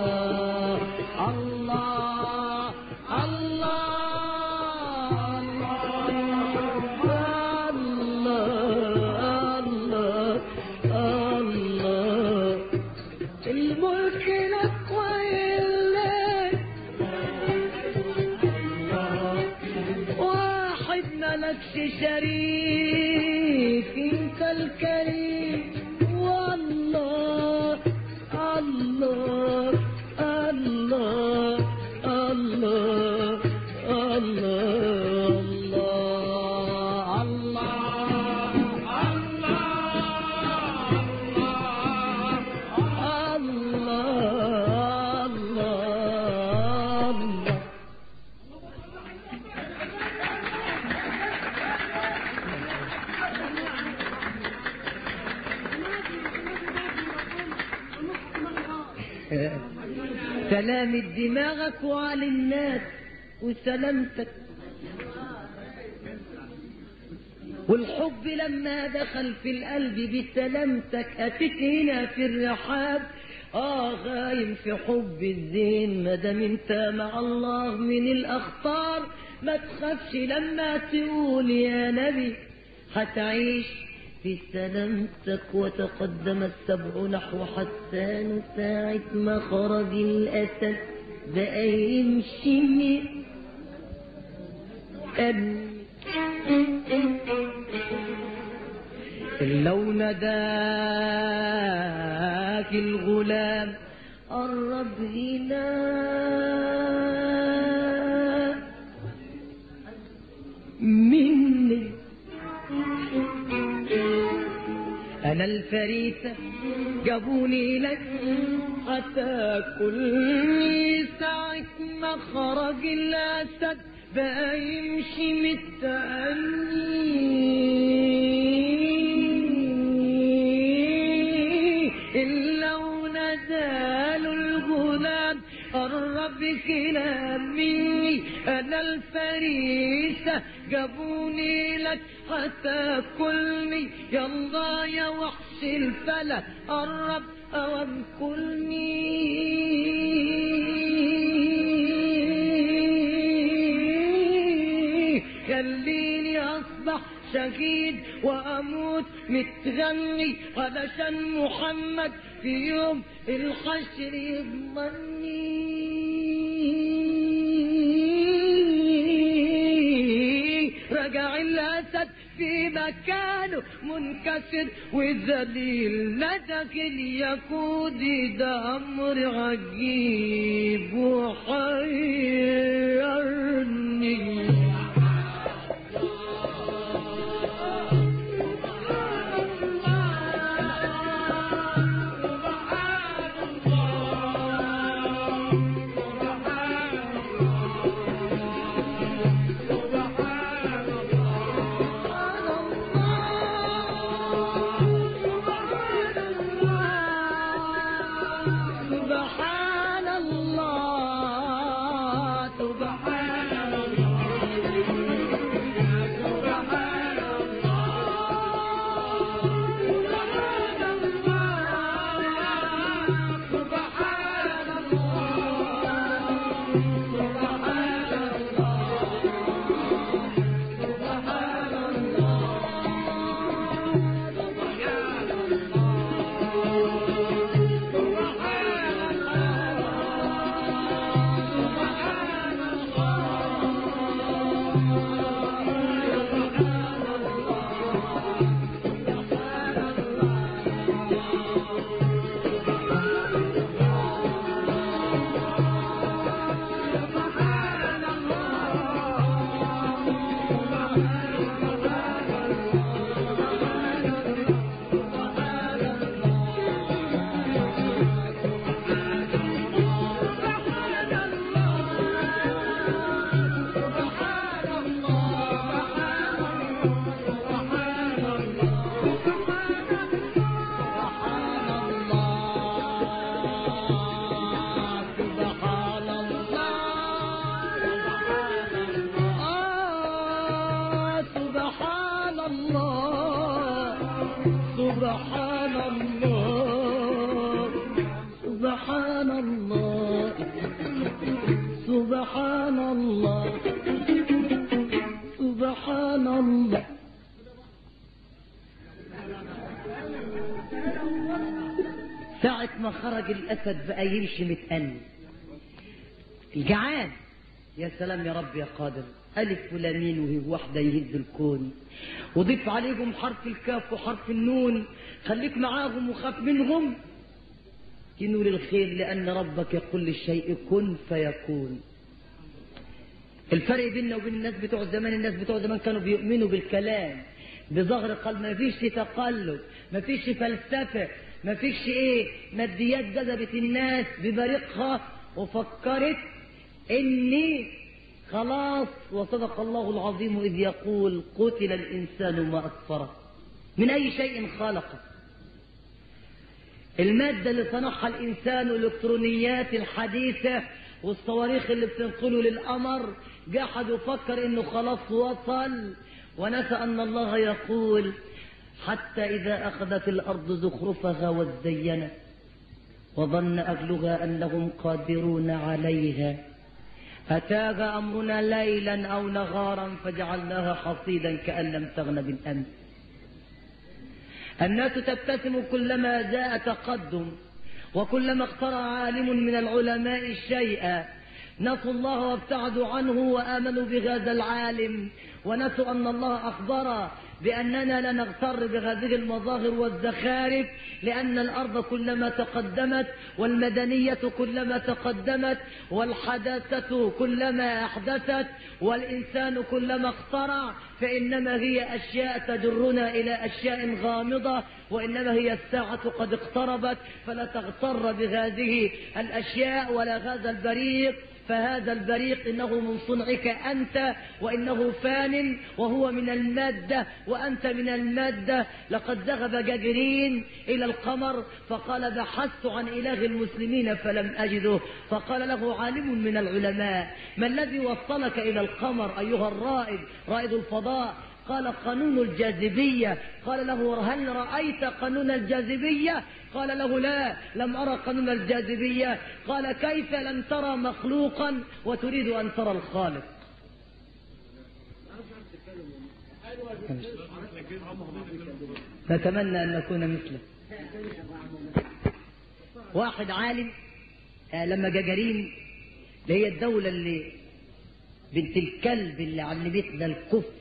الله الله الله الله الملك لك وإليك واحد ملكش شريك انت الكريم والله الله الله الله الله الله الله الله الله سلام دماغك وعلى الناس وسلامتك والحب لما دخل في القلب بسلامتك أتيت هنا في الرحاب آه غايم في حب الزين ما دام انت مع الله من الأخطار ما تخافش لما تقول يا نبي هتعيش في سلامتك وتقدم السبع نحو حسان ساعة ما خرج الأسد بقى يمشي من أم لو نداك الغلام قرب هنا مني أنا الفريسة جابوني لك حتى كل ساعة ما خرج الأسد بقى يمشي متأني إلا ونزال الغلام قرب كده مني أنا الفريسة جابوني لك حتى كلني يلا يا وحش الفلا قرب أوام كلني خليني اصبح شهيد واموت متغني علشان محمد في يوم الحشر يضمني رجع الاسد في مكانه منكسر وذليل ندك اليقود ده امر عجيب وحيرني سبحان الله سبحان سبحان الله سبحان الله سبحان الله سبحان الله سبحان الله سبحان الله ساعة ما خرج الأسد بقى يمشي متأني الجعان يا سلام يا رب يا قادر ألف ولامين وهي واحدة يهد الكون وضيف عليهم حرف الكاف وحرف النون خليك معاهم وخاف منهم كنوا للخير لأن ربك يقول للشيء كن فيكون الفرق بيننا وبين الناس بتوع زمان الناس بتوع زمان كانوا بيؤمنوا بالكلام بظهر قلب ما فيش تقلب ما فيش فلسفة ما فيش ايه ماديات جذبت الناس ببريقها وفكرت اني خلاص وصدق الله العظيم اذ يقول قتل الانسان ما اكفره من اي شيء خلقه المادة اللي صنعها الإنسان والإلكترونيات الحديثة والصواريخ اللي بتنقله للقمر جحد وفكر إنه خلاص وصل ونسى أن الله يقول حتى إذا أخذت الأرض زخرفها وزينت وظن أهلها أنهم قادرون عليها أتاها أمرنا ليلا أو نهارا فجعلناها حصيدا كأن لم تغن بالأمس الناس تبتسم كلما جاء تقدم وكلما اخترع عالم من العلماء شيئا نسوا الله وابتعدوا عنه وآمنوا بهذا العالم ونسوا أن الله أخبر بأننا لا نغتر بهذه المظاهر والزخارف لأن الأرض كلما تقدمت والمدنية كلما تقدمت والحداثة كلما أحدثت والإنسان كلما اخترع فإنما هي أشياء تجرنا إلى أشياء غامضة وإنما هي الساعة قد اقتربت فلا تغتر بهذه الأشياء ولا هذا البريق فهذا البريق إنه من صنعك أنت وإنه فان وهو من المادة وأنت من المادة لقد ذهب جاجرين إلى القمر فقال بحثت عن إله المسلمين فلم أجده فقال له عالم من العلماء ما الذي وصلك إلى القمر أيها الرائد رائد الفضاء قال قانون الجاذبية قال له هل رأيت قانون الجاذبية قال له لا لم أرى قانون الجاذبية قال كيف لم ترى مخلوقا وتريد أن ترى الخالق نتمنى أن نكون مثله واحد عالم آه، لما جاجارين اللي هي الدولة اللي بنت الكلب اللي علمتنا الكفر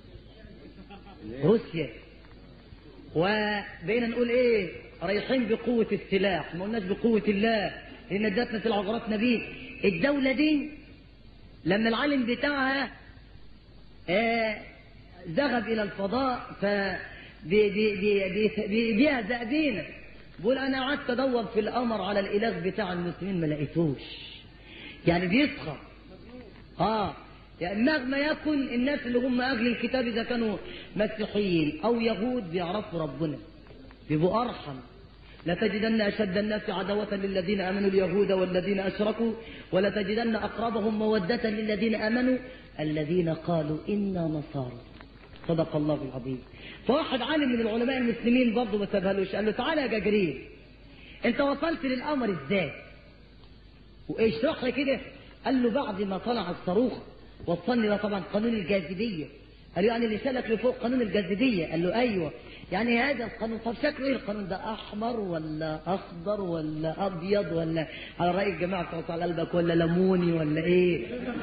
روسيا وبقينا نقول ايه رايحين بقوة السلاح ما قلناش بقوة الله لان ادتنا سلاح وغرتنا بيه الدولة دي لما العالم بتاعها آه ذهب الى الفضاء ف بي- بي- بي- بي- بي- بيهزأ بينا بيقول انا قعدت ادور في القمر على الاله بتاع المسلمين ما لقيتوش يعني بيسخر اه يعني مهما يكن الناس اللي هم اهل الكتاب اذا كانوا مسيحيين او يهود بيعرفوا ربنا بيبقوا ارحم لتجدن اشد الناس عداوه للذين امنوا اليهود والذين اشركوا ولتجدن اقربهم موده للذين امنوا الذين قالوا انا نصارى صدق الله العظيم فواحد عالم من العلماء المسلمين برضه ما سابهالوش قال له تعالى يا جاجرين انت وصلت للقمر ازاي واشرح لي كده قال له بعد ما طلع الصاروخ وصلني بقى طبعا قانون الجاذبيه قال له يعني اللي شالك لفوق قانون الجاذبيه قال له ايوه يعني هذا القانون طب شكله ايه القانون ده احمر ولا اخضر ولا ابيض ولا على راي الجماعه بتوع على قلبك ولا ليموني ولا ايه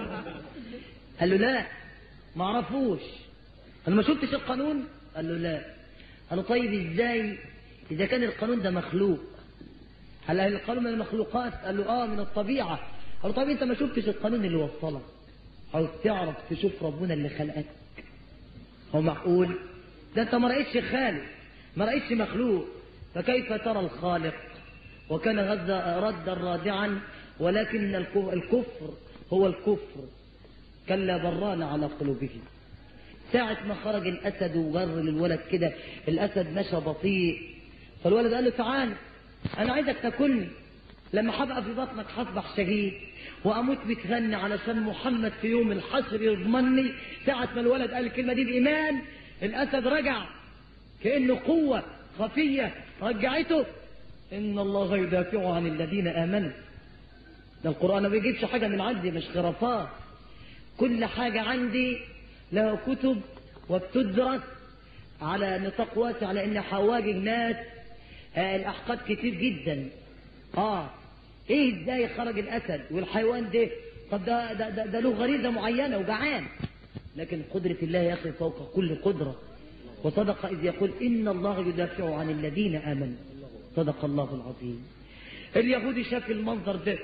قال له لا ما اعرفوش قال له ما شفتش القانون قال له لا قال له طيب ازاي اذا كان القانون ده مخلوق هل هل القانون من المخلوقات قال له اه من الطبيعه قال له طيب انت ما شفتش القانون اللي وصلك عاوز تعرف تشوف ربنا اللي خلقك هو معقول ده انت ما رأيتش خالق ما رأيتش مخلوق فكيف ترى الخالق وكان غزة ردا رادعا ولكن الك- الكفر هو الكفر كلا بران على قلوبهم ساعة ما خرج الأسد وجر للولد كده الأسد مشى بطيء فالولد قال له تعال أنا عايزك تاكلني لما هبقى في بطنك هصبح شهيد وأموت بتغني علشان محمد في يوم الحشر يضمني ساعة ما الولد قال الكلمة دي بإيمان الأسد رجع كأنه قوة خفية رجعته إن الله يدافع عن الذين آمنوا ده القرآن ما بيجيبش حاجة من عندي مش خرافات كل حاجة عندي لها كتب وبتدرس على نطاق واسع لأن هواجه ناس آه، الأحقاد كتير جدا اه ايه ازاي خرج الاسد والحيوان ده طب ده ده ده, ده له غريزه معينه وجعان لكن قدره الله يا اخي فوق كل قدره وصدق اذ يقول ان الله يدافع عن الذين امنوا صدق الله العظيم اليهودي شاف المنظر ده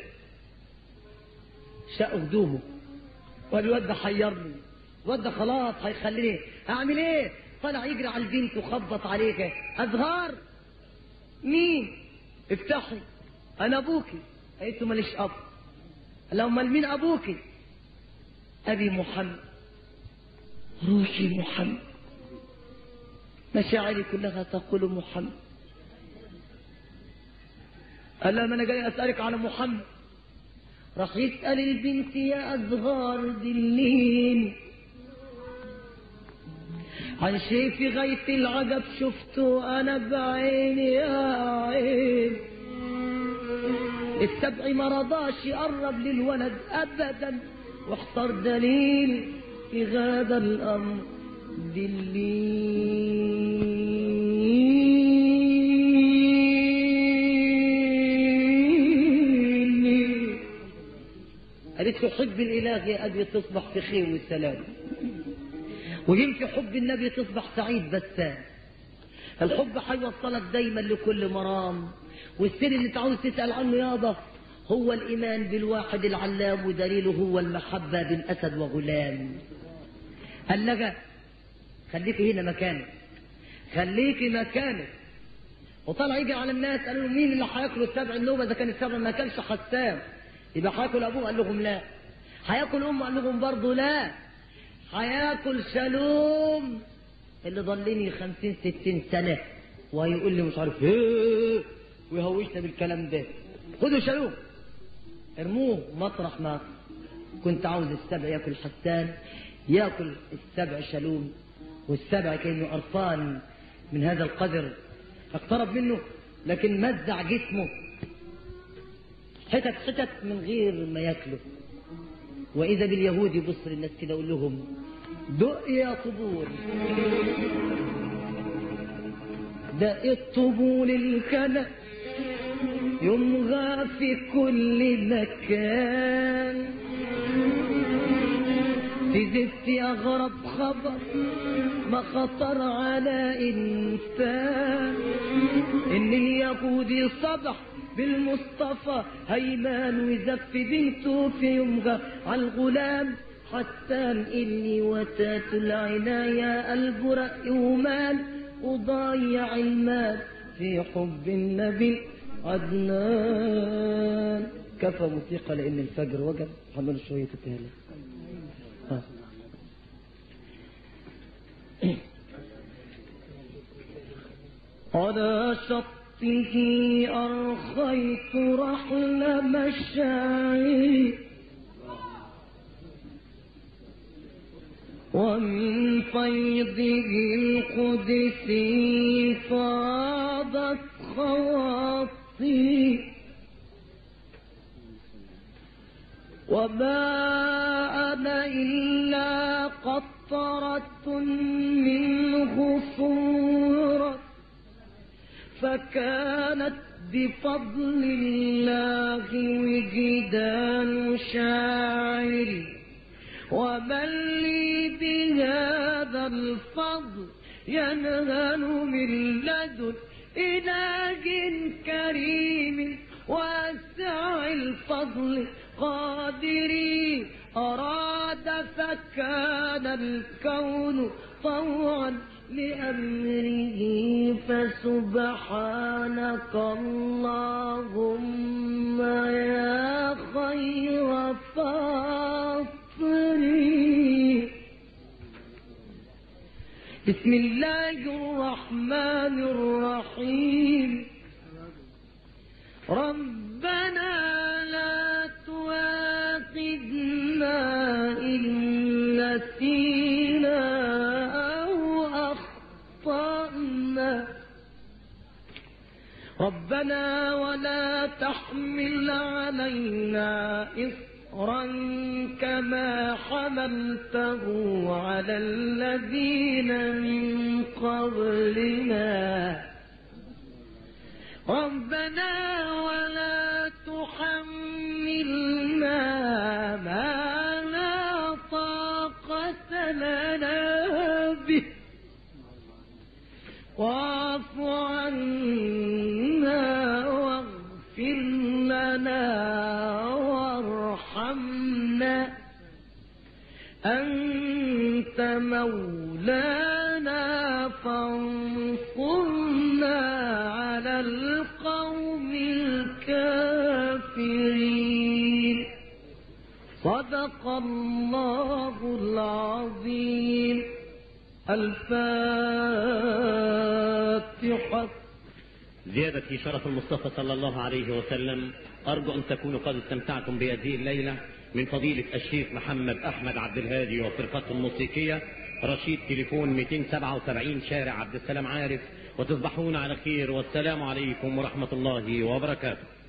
شاء هدومه والواد ده حيرني الواد ده خلاص هيخليني اعمل ايه طلع يجري على البنت وخبط عليك ازهار مين افتحي انا ابوكي قلت له ماليش اب لو امال مين ابوكي ابي محمد روحي محمد مشاعري كلها تقول محمد قال لها ما انا جاي اسالك على محمد راح يسال البنت يا ازهار دلين عن شيء في غاية العجب شفته أنا بعيني يا عين السبع ما رضاش يقرب للولد أبدا واختار دليل في هذا الأمر دليل قالت له حب الإله يا أبي تصبح في خير وسلام ويمكن حب النبي تصبح سعيد بسام الحب هيوصلك دايما لكل مرام والسر اللي انت عاوز تسأل عنه يابا هو الإيمان بالواحد العلام ودليله هو المحبة بين أسد وغلام قال لك خليكي هنا مكانك خليكي مكانك وطلع يجي على الناس قالوا له مين اللي هياكلوا السبع النوبه اذا كان السبع ما كانش حسام يبقى هياكل ابوه قال لهم لا هياكل امه قال لهم برضه لا هياكل شالوم اللي ضلني خمسين ستين سنة وهيقول لي مش عارف ايه ويهوشنا بالكلام ده خدوا شالوم ارموه مطرح ما كنت عاوز السبع ياكل حسان ياكل السبع شالوم والسبع كانه قرفان من هذا القدر اقترب منه لكن مزع جسمه حتت حتت من غير ما ياكله واذا باليهود يبص للناس كده يقول لهم دق يا طبول دق الطبول الكنى يمغى في كل مكان تزفت أغرب خبر ما خطر على إنسان إن اليهودي صبح بالمصطفى هيمان وزف بنته في يمغى على الغلام حتى إني وتات العناية البرأ ومال وضايع المال في حب النبي عدنان كفى موسيقى لأن الفجر وجب حملوا شوية التهلة ها. على شطه أرخيت رحل مشاعري ومن فيضه القدسي فاضت خواطري وما أنا إلا قطرة منه صورت فكانت بفضل الله وجدان شاعري ومن لي بهذا الفضل ينهل من لدن إله كريم واسع الفضل قادري أراد فكان الكون طوعا لأمره فسبحانك اللهم يا خير فاطري بسم الله الرحمن الرحيم ربنا لا تواخذنا إن نسينا أو أخطأنا ربنا ولا تحمل علينا إصرا كما حملته على الذين من قبلنا ربنا ولا تحملنا ما لا طاقة لنا به واعف عنا واغفر لنا وارحمنا أنت مولانا فانصرنا على القوم الكافرين صدق الله العظيم الفاتحة زيادة في شرف المصطفى صلى الله عليه وسلم أرجو أن تكونوا قد استمتعتم بهذه الليلة من فضيلة الشيخ محمد أحمد عبد الهادي وفرقته الموسيقية رشيد تليفون 277 شارع عبد السلام عارف وتصبحون على خير والسلام عليكم ورحمة الله وبركاته